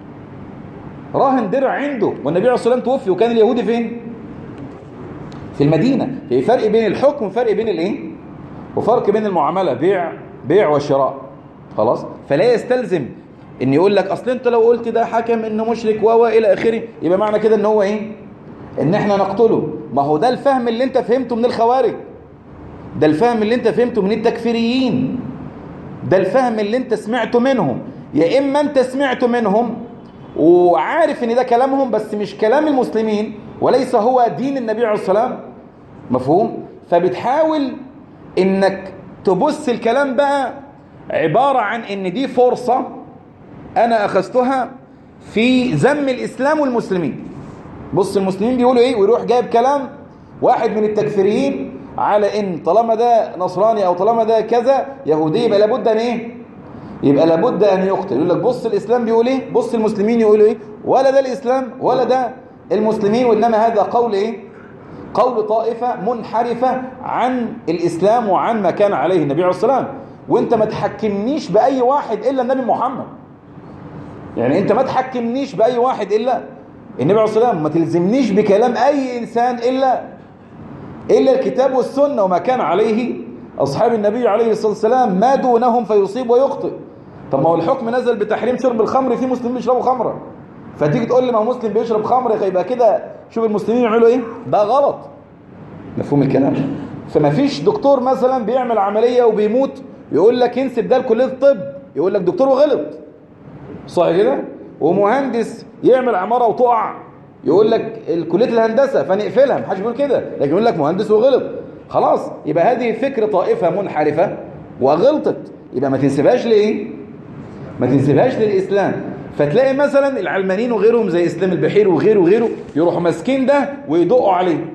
S1: راهن درع عنده والنبي عليه الصلاة والسلام توفي وكان اليهودي فين في المدينة في فرق بين الحكم وفرق بين الايه وفرق بين المعاملة بيع بيع وشراء خلاص فلا يستلزم ان يقول لك اصل انت لو قلت ده حكم انه مشرك و الى اخره يبقى معنى كده ان هو ايه ان احنا نقتله ما هو ده الفهم اللي انت فهمته من الخوارج ده الفهم اللي انت فهمته من التكفيريين ده الفهم اللي انت سمعته منهم يا اما انت سمعته منهم وعارف ان ده كلامهم بس مش كلام المسلمين وليس هو دين النبي عليه الصلاه والسلام مفهوم فبتحاول انك تبص الكلام بقى عبارة عن ان دي فرصة انا اخذتها في ذم الاسلام والمسلمين بص المسلمين بيقولوا ايه ويروح جايب كلام واحد من التكفيريين على ان طالما ده نصراني او طالما ده كذا يهودي يبقى لابد ان ايه يبقى لابد ان يقتل يقول لك بص الاسلام بيقول ايه بص المسلمين يقولوا ايه ولا ده الاسلام ولا ده المسلمين وانما هذا قول ايه قول طائفة منحرفة عن الإسلام وعن ما كان عليه النبي عليه الصلاة والسلام وانت ما تحكمنيش بأي واحد إلا النبي محمد يعني انت ما تحكمنيش بأي واحد إلا النبي عليه الصلاة والسلام ما تلزمنيش بكلام أي إنسان إلا إلا الكتاب والسنة وما كان عليه أصحاب النبي عليه الصلاة والسلام ما دونهم فيصيب ويخطئ طب ما هو الحكم نزل بتحريم شرب الخمر في مسلمين بيشربوا خمرة فتيجي تقول لي ما هو مسلم بيشرب خمر يا اخي يبقى كده شوف المسلمين يعملوا ايه ده غلط مفهوم الكلام فما فيش دكتور مثلا بيعمل عملية وبيموت يقول لك ينسب ده لكلية الطب يقول لك دكتور وغلط صح كده ومهندس يعمل عمارة وتقع يقول لك كلية الهندسة فنقفلها محدش بيقول كده لكن يقول لك مهندس وغلط خلاص يبقى هذه فكر طائفة منحرفة وغلطت يبقى ما تنسبهاش لايه ما تنسبهاش للإسلام فتلاقي مثلا العلمانيين وغيرهم زي اسلام البحير وغيره وغيره يروحوا ماسكين ده ويدقوا عليه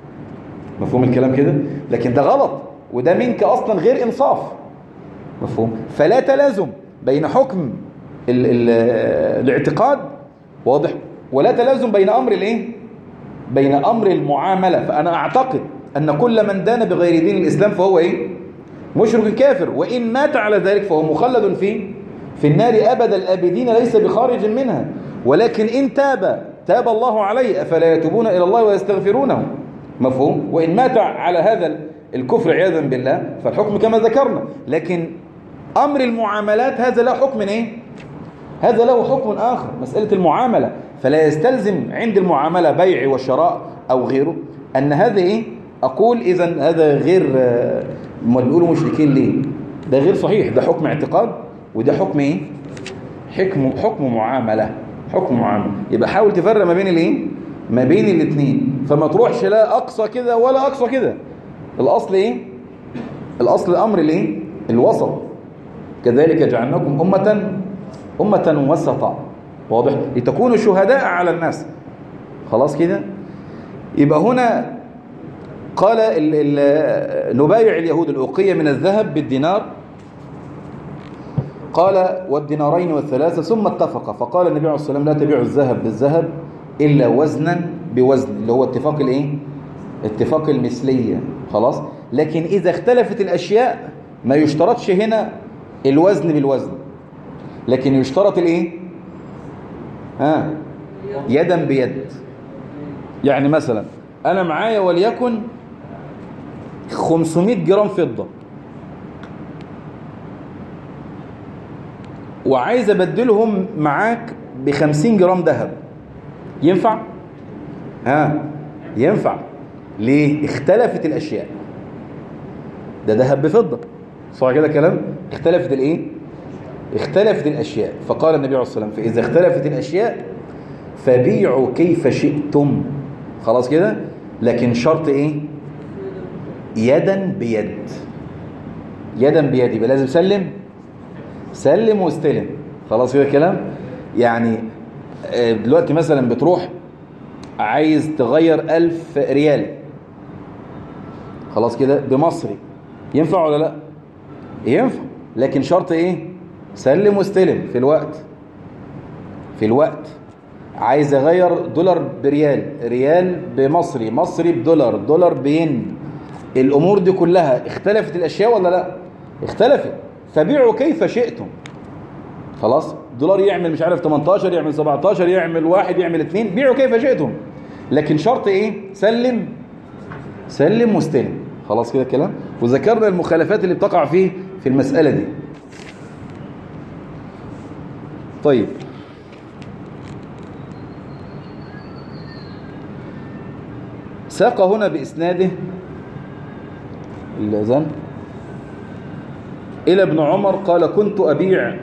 S1: مفهوم الكلام كده لكن ده غلط وده منك اصلا غير انصاف مفهوم فلا تلازم بين حكم ال ال الاعتقاد واضح ولا تلازم بين امر الايه بين امر المعامله فانا اعتقد ان كل من دان بغير دين الاسلام فهو ايه مشرك كافر وان مات على ذلك فهو مخلد فيه في النار أبد الآبدين ليس بخارج منها ولكن إن تاب تاب الله عليه أفلا يتوبون إلى الله ويستغفرونه مفهوم وإن مات على هذا الكفر عياذا بالله فالحكم كما ذكرنا لكن أمر المعاملات هذا له حكم إيه هذا له حكم آخر مسألة المعاملة فلا يستلزم عند المعاملة بيع وشراء أو غيره أن هذا إيه أقول إذا هذا غير ما بيقولوا مشركين ليه ده غير صحيح ده حكم اعتقاد وده حكم ايه حكم حكم معامله حكم معامله يبقى حاول تفرق ما بين الايه ما بين الاثنين فما تروحش لا اقصى كده ولا اقصى كده الاصل ايه الاصل الامر الايه الوسط كذلك جعلناكم امه امه وسطا واضح لتكونوا شهداء على الناس خلاص كده يبقى هنا قال ال ال نبايع اليهود الأوقية من الذهب بالدينار قال والدينارين والثلاثة ثم اتفق فقال النبي عليه الصلاة والسلام لا تبيعوا الذهب بالذهب إلا وزنا بوزن اللي هو اتفاق الايه اتفاق المثلية خلاص لكن إذا اختلفت الأشياء ما يشترطش هنا الوزن بالوزن لكن يشترط الايه ها يدا بيد يعني مثلا أنا معايا وليكن 500 جرام فضة وعايز أبدلهم معاك ب 50 جرام ذهب ينفع؟ ها ينفع ليه؟ اختلفت الأشياء ده ذهب بفضة صح كده كلام؟ اختلفت الايه؟ اختلفت الأشياء فقال النبي عليه الصلاة والسلام فإذا اختلفت الأشياء فبيعوا كيف شئتم خلاص كده لكن شرط ايه يدا بيد يدا بيد يبقى لازم سلم سلم واستلم خلاص كده الكلام يعني دلوقتي مثلا بتروح عايز تغير ألف ريال خلاص كده بمصري ينفع ولا لا ينفع لكن شرط ايه سلم واستلم في الوقت في الوقت عايز اغير دولار بريال ريال بمصري مصري بدولار دولار بين الامور دي كلها اختلفت الاشياء ولا لا اختلفت فبيعوا كيف شئتم خلاص دولار يعمل مش عارف 18 يعمل 17 يعمل واحد يعمل اتنين بيعوا كيف شئتم لكن شرط ايه سلم سلم واستلم خلاص كده الكلام وذكرنا المخالفات اللي بتقع فيه في المسألة دي طيب ساق هنا بإسناده الأذان إلى ابن عمر قال كنت أبيع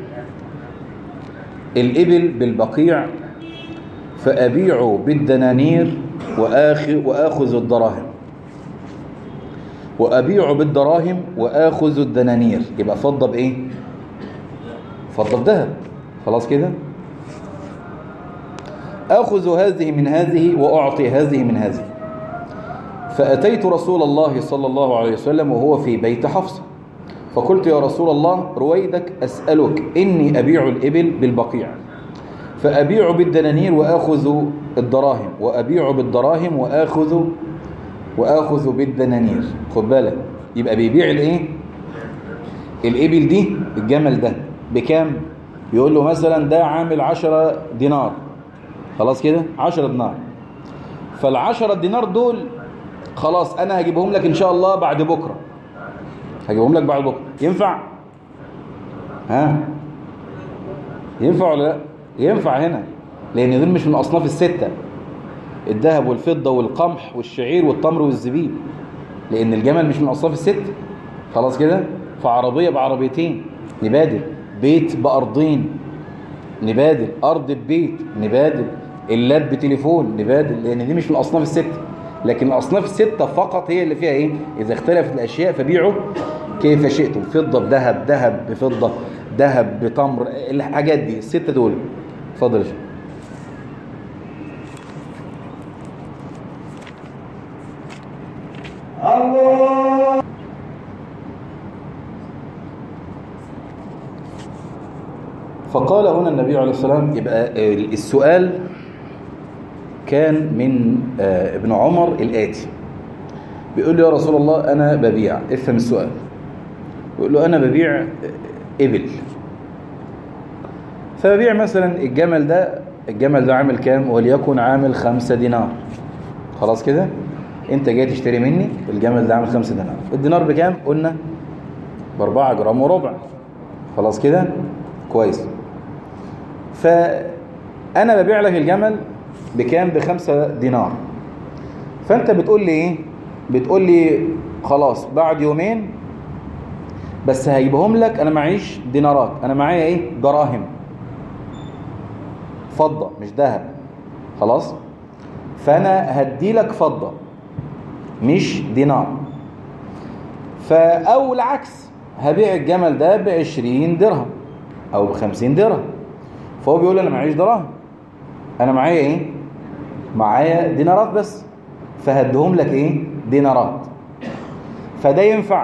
S1: الإبل بالبقيع فأبيع بالدنانير وآخذ, وآخذ الدراهم وأبيع بالدراهم وآخذ الدنانير يبقى فضة بإيه؟ فضة بذهب خلاص كده؟ آخذ هذه من هذه وأعطي هذه من هذه فأتيت رسول الله صلى الله عليه وسلم وهو في بيت حفصة فقلت يا رسول الله رويدك أسألك إني أبيع الإبل بالبقيع فأبيع بالدنانير وآخذ الدراهم وأبيع بالدراهم وآخذ وآخذ بالدنانير خد بالك يبقى بيبيع الإيه الإبل دي الجمل ده بكام يقول له مثلا ده عامل عشرة دينار خلاص كده عشرة دينار فالعشرة دينار دول خلاص أنا هجيبهم لك إن شاء الله بعد بكرة هجيبهم لك بعد بكرة ينفع ها ينفع ولا لا ينفع هنا لأن دول مش من أصناف الستة الذهب والفضة والقمح والشعير والتمر والزبيب لأن الجمل مش من أصناف الستة خلاص كده فعربية بعربيتين نبادل بيت بأرضين نبادل أرض ببيت نبادل اللاب بتليفون نبادل لأن دي مش من أصناف الستة لكن الأصناف الستة فقط هي اللي فيها إيه إذا اختلفت الأشياء فبيعوا كيف شئتم فضة بذهب ذهب بفضة ذهب بتمر الحاجات دي الستة دول اتفضل يا شيخ فقال هنا النبي عليه الصلاة والسلام يبقى السؤال كان من ابن عمر الآتي بيقول له يا رسول الله أنا ببيع افهم السؤال بيقول له أنا ببيع إبل فببيع مثلا الجمل ده الجمل ده عامل كام وليكن عامل خمسة دينار خلاص كده انت جاي تشتري مني الجمل ده عامل خمسة دينار الدينار بكام قلنا باربعة جرام وربع خلاص كده كويس فأنا ببيع لك الجمل بكام بخمسة دينار فأنت بتقول لي إيه بتقول لي خلاص بعد يومين بس هجيبهم لك أنا معيش دينارات أنا معايا إيه دراهم فضة مش ذهب خلاص فأنا هدي لك فضة مش دينار فأو العكس هبيع الجمل ده بعشرين درهم أو بخمسين درهم فهو بيقول أنا معيش دراهم أنا معايا إيه معايا دينارات بس فهدهم لك إيه دينارات فده ينفع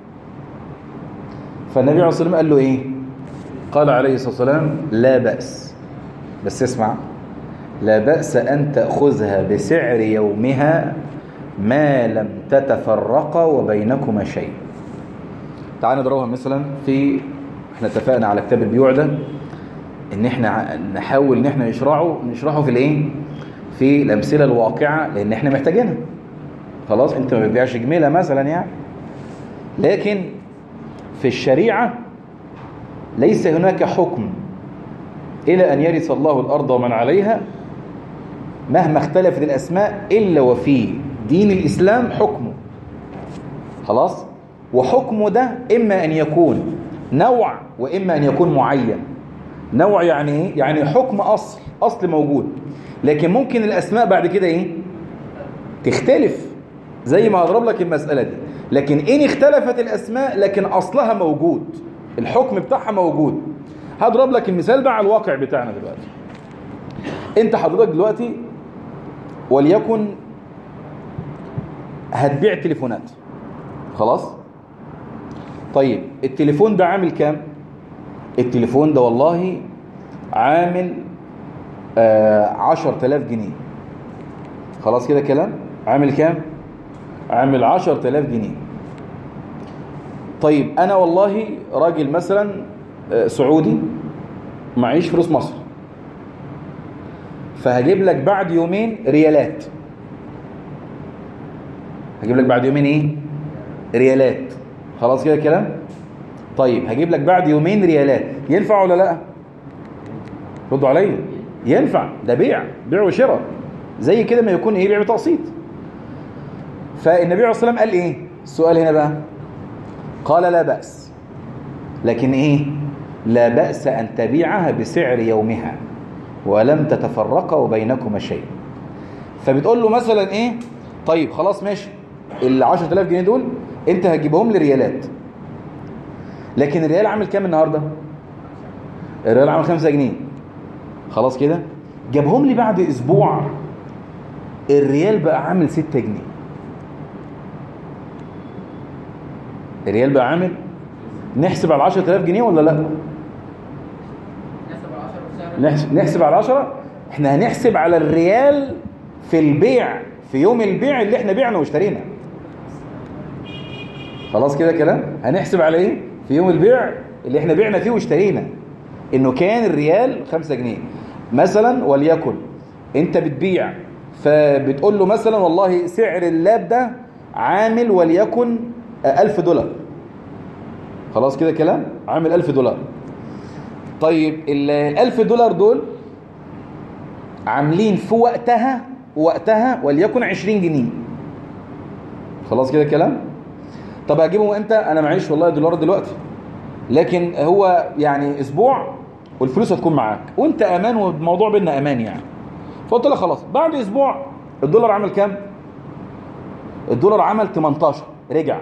S1: فالنبي عليه الصلاة والسلام قال له إيه قال عليه الصلاة والسلام لا بأس بس اسمع لا بأس أن تأخذها بسعر يومها ما لم تتفرقا وبينكما شيء تعال نضربها مثلا في احنا اتفقنا على كتاب البيوع ده ان احنا نحاول ان احنا نشرحه نشرحه في الايه في الامثله الواقعه لان احنا محتاجينها خلاص انت ما بتبيعش جميله مثلا يعني لكن في الشريعه ليس هناك حكم الى ان يرث الله الارض ومن عليها مهما اختلفت الاسماء الا وفي دين الاسلام حكمه خلاص وحكمه ده اما ان يكون نوع واما ان يكون معين نوع يعني ايه يعني حكم اصل اصل موجود لكن ممكن الاسماء بعد كده ايه تختلف زي ما هضرب لك المساله دي لكن ان اختلفت الاسماء لكن اصلها موجود الحكم بتاعها موجود هضرب لك المثال ده على الواقع بتاعنا دلوقتي انت حضرتك دلوقتي وليكن هتبيع تليفونات خلاص طيب التليفون ده عامل كام التليفون ده والله عامل آه 10000 جنيه خلاص كده كلام عامل كام عامل 10000 جنيه طيب انا والله راجل مثلا آه، سعودي معيش فلوس مصر فهجيب لك بعد يومين ريالات هجيب لك بعد يومين ايه ريالات خلاص كده كلام طيب هجيب لك بعد يومين ريالات ينفع ولا لا ردوا عليا ينفع ده بيع بيع وشراء زي كده ما يكون ايه بيع بتقسيط فالنبي عليه الصلاه والسلام قال ايه السؤال هنا بقى قال لا بأس لكن ايه لا بأس أن تبيعها بسعر يومها ولم تتفرقا بينكما شيء فبتقول له مثلا ايه طيب خلاص ماشي ال 10000 جنيه دول انت هتجيبهم لي ريالات لكن الريال عامل كام النهارده الريال عامل 5 جنيه خلاص كده جابهم لي بعد اسبوع الريال بقى عامل 6 جنيه الريال بقى عامل نحسب على 10000 جنيه ولا لا
S4: نحسب على 10 بسعر
S1: نحسب, نحسب على 10 احنا هنحسب على الريال في البيع في يوم البيع اللي احنا بعنا واشترينا خلاص كده كلام هنحسب على ايه في يوم البيع اللي احنا بعنا فيه واشترينا انه كان الريال 5 جنيه مثلا وليكن انت بتبيع فبتقول له مثلا والله سعر اللاب ده عامل وليكن 1000 دولار خلاص كده كلام عامل 1000 دولار طيب ال 1000 دولار دول عاملين في وقتها وقتها وليكن 20 جنيه خلاص كده كلام طب اجيبهم امتى انا معيش والله دولار دلوقتي لكن هو يعني اسبوع والفلوس هتكون معاك وانت امان والموضوع بينا امان يعني فقلت له خلاص بعد اسبوع الدولار عمل كام الدولار عمل 18 رجع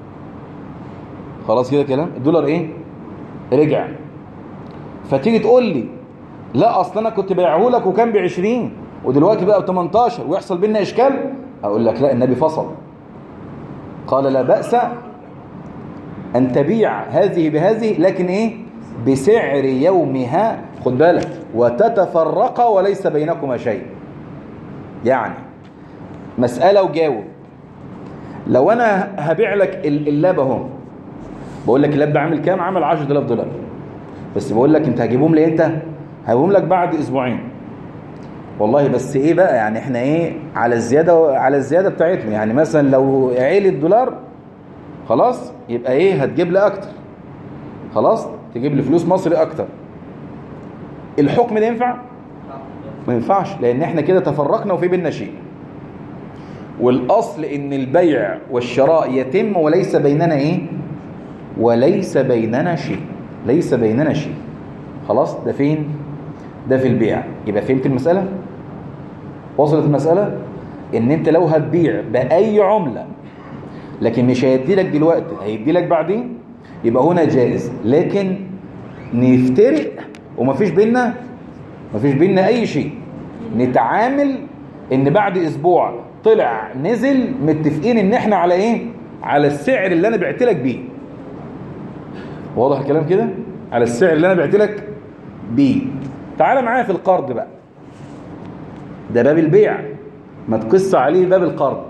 S1: خلاص كده كلام الدولار ايه رجع فتيجي تقول لي لا اصل انا كنت بايعه لك وكان ب 20 ودلوقتي بقى ب 18 ويحصل بينا اشكال اقول لك لا النبي فصل قال لا باس ان تبيع هذه بهذه لكن ايه بسعر يومها خد بالك وتتفرقا وليس بينكما شيء يعني مسألة وجاوب لو انا هبيع لك ال- اللاب اهو بقول لك اللاب ده عامل كام عامل 10000 دولار بس بقول لك انت هجيبهم لي امتى هجيبهم لك بعد اسبوعين والله بس ايه بقى يعني احنا ايه على الزياده على الزياده بتاعتنا يعني مثلا لو عيل الدولار خلاص يبقى ايه هتجيب لي اكتر خلاص تجيب لي فلوس مصري اكتر الحكم ده ينفع ما ينفعش لان احنا كده تفرقنا وفي بيننا شيء والاصل ان البيع والشراء يتم وليس بيننا ايه وليس بيننا شيء ليس بيننا شيء خلاص ده فين ده في البيع يبقى فهمت المسألة وصلت المسألة ان انت لو هتبيع بأي عملة لكن مش هيدي لك دلوقتي هيدي لك بعدين يبقى هنا جائز لكن نفترق ومفيش بينا مفيش بينا اي شيء نتعامل ان بعد اسبوع طلع نزل متفقين ان احنا على ايه على السعر اللي انا بعت لك بيه واضح الكلام كده على السعر اللي انا بعت لك بيه تعال معايا في القرض بقى ده باب البيع ما تقص عليه باب القرض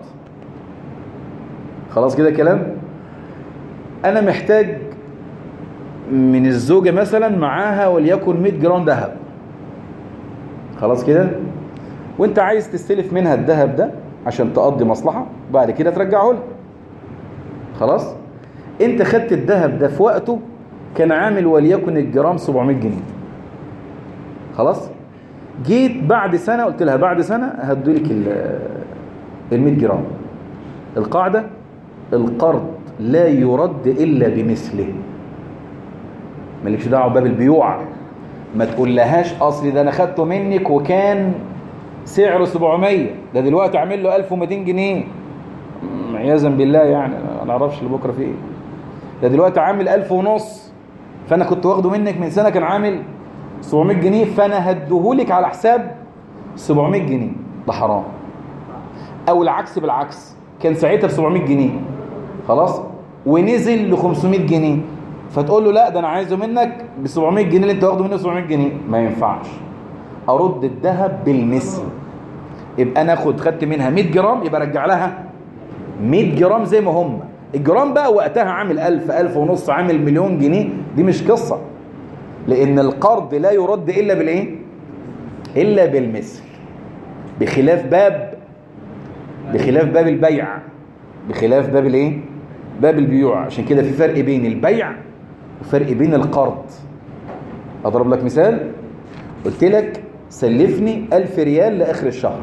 S1: خلاص كده كلام انا محتاج من الزوجة مثلا معاها وليكن 100 جرام ذهب خلاص كده وانت عايز تستلف منها الذهب ده عشان تقضي مصلحة بعد كده ترجعه لها خلاص انت خدت الذهب ده في وقته كان عامل وليكن الجرام 700 جنيه خلاص جيت بعد سنة قلت لها بعد سنة هدولك ال 100 جرام القاعدة القرض لا يرد إلا بمثله مالكش دعوه باب البيوع ما تقول لهاش اصل ده انا خدته منك وكان سعره 700 ده دلوقتي عامل له 1200 جنيه م- عياذا بالله يعني أنا ما اعرفش اللي بكره فيه ايه ده دلوقتي عامل 1000 ونص فانا كنت واخده منك من سنه كان عامل 700 جنيه فانا هديهولك على حساب 700 جنيه ده حرام او العكس بالعكس كان ساعتها ب 700 جنيه خلاص ونزل ل 500 جنيه فتقول له لا ده انا عايزه منك ب 700 جنيه اللي انت واخده منه 700 جنيه ما ينفعش ارد الذهب بالمثل يبقى انا اخد خدت منها 100 جرام يبقى ارجع لها 100 جرام زي ما هم الجرام بقى وقتها عامل 1000 1000 ونص عامل مليون جنيه دي مش قصه لان القرض لا يرد الا بالايه الا بالمثل بخلاف باب بخلاف باب البيع بخلاف باب الايه باب البيوع عشان كده في فرق بين البيع وفرق بين القرض اضرب لك مثال قلت لك سلفني ألف ريال لآخر الشهر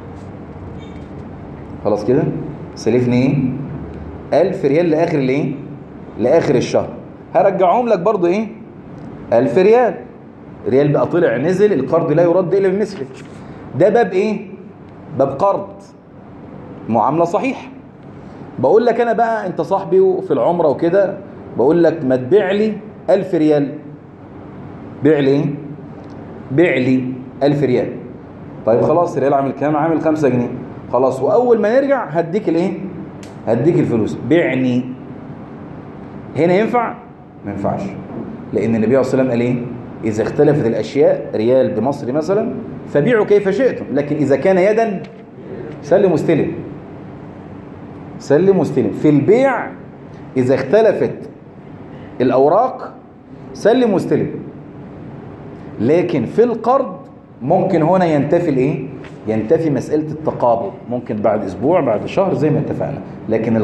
S1: خلاص كده سلفني ايه ألف ريال لآخر الايه لآخر الشهر هرجعهم لك برضو ايه ألف ريال ريال بقى طلع نزل القرض لا يرد إلا بمثله ده باب ايه باب قرض معاملة صحيح بقول لك انا بقى انت صاحبي في العمرة وكده بقول لك ما تبيع لي ألف ريال بيع لي ايه بيع لي 1000 ريال طيب خلاص الريال عامل كام عامل 5 جنيه خلاص واول ما نرجع هديك الايه هديك الفلوس بيعني هنا ينفع ما ينفعش لان النبي عليه الصلاه والسلام قال ايه اذا اختلفت الاشياء ريال بمصري مثلا فبيعوا كيف شئتم لكن اذا كان يدا سلم واستلم سلم واستلم في البيع اذا اختلفت الاوراق سلم واستلم لكن في القرض ممكن هنا ينتفي الايه ينتفي مسألة التقابل ممكن بعد اسبوع بعد شهر زي ما اتفقنا لكن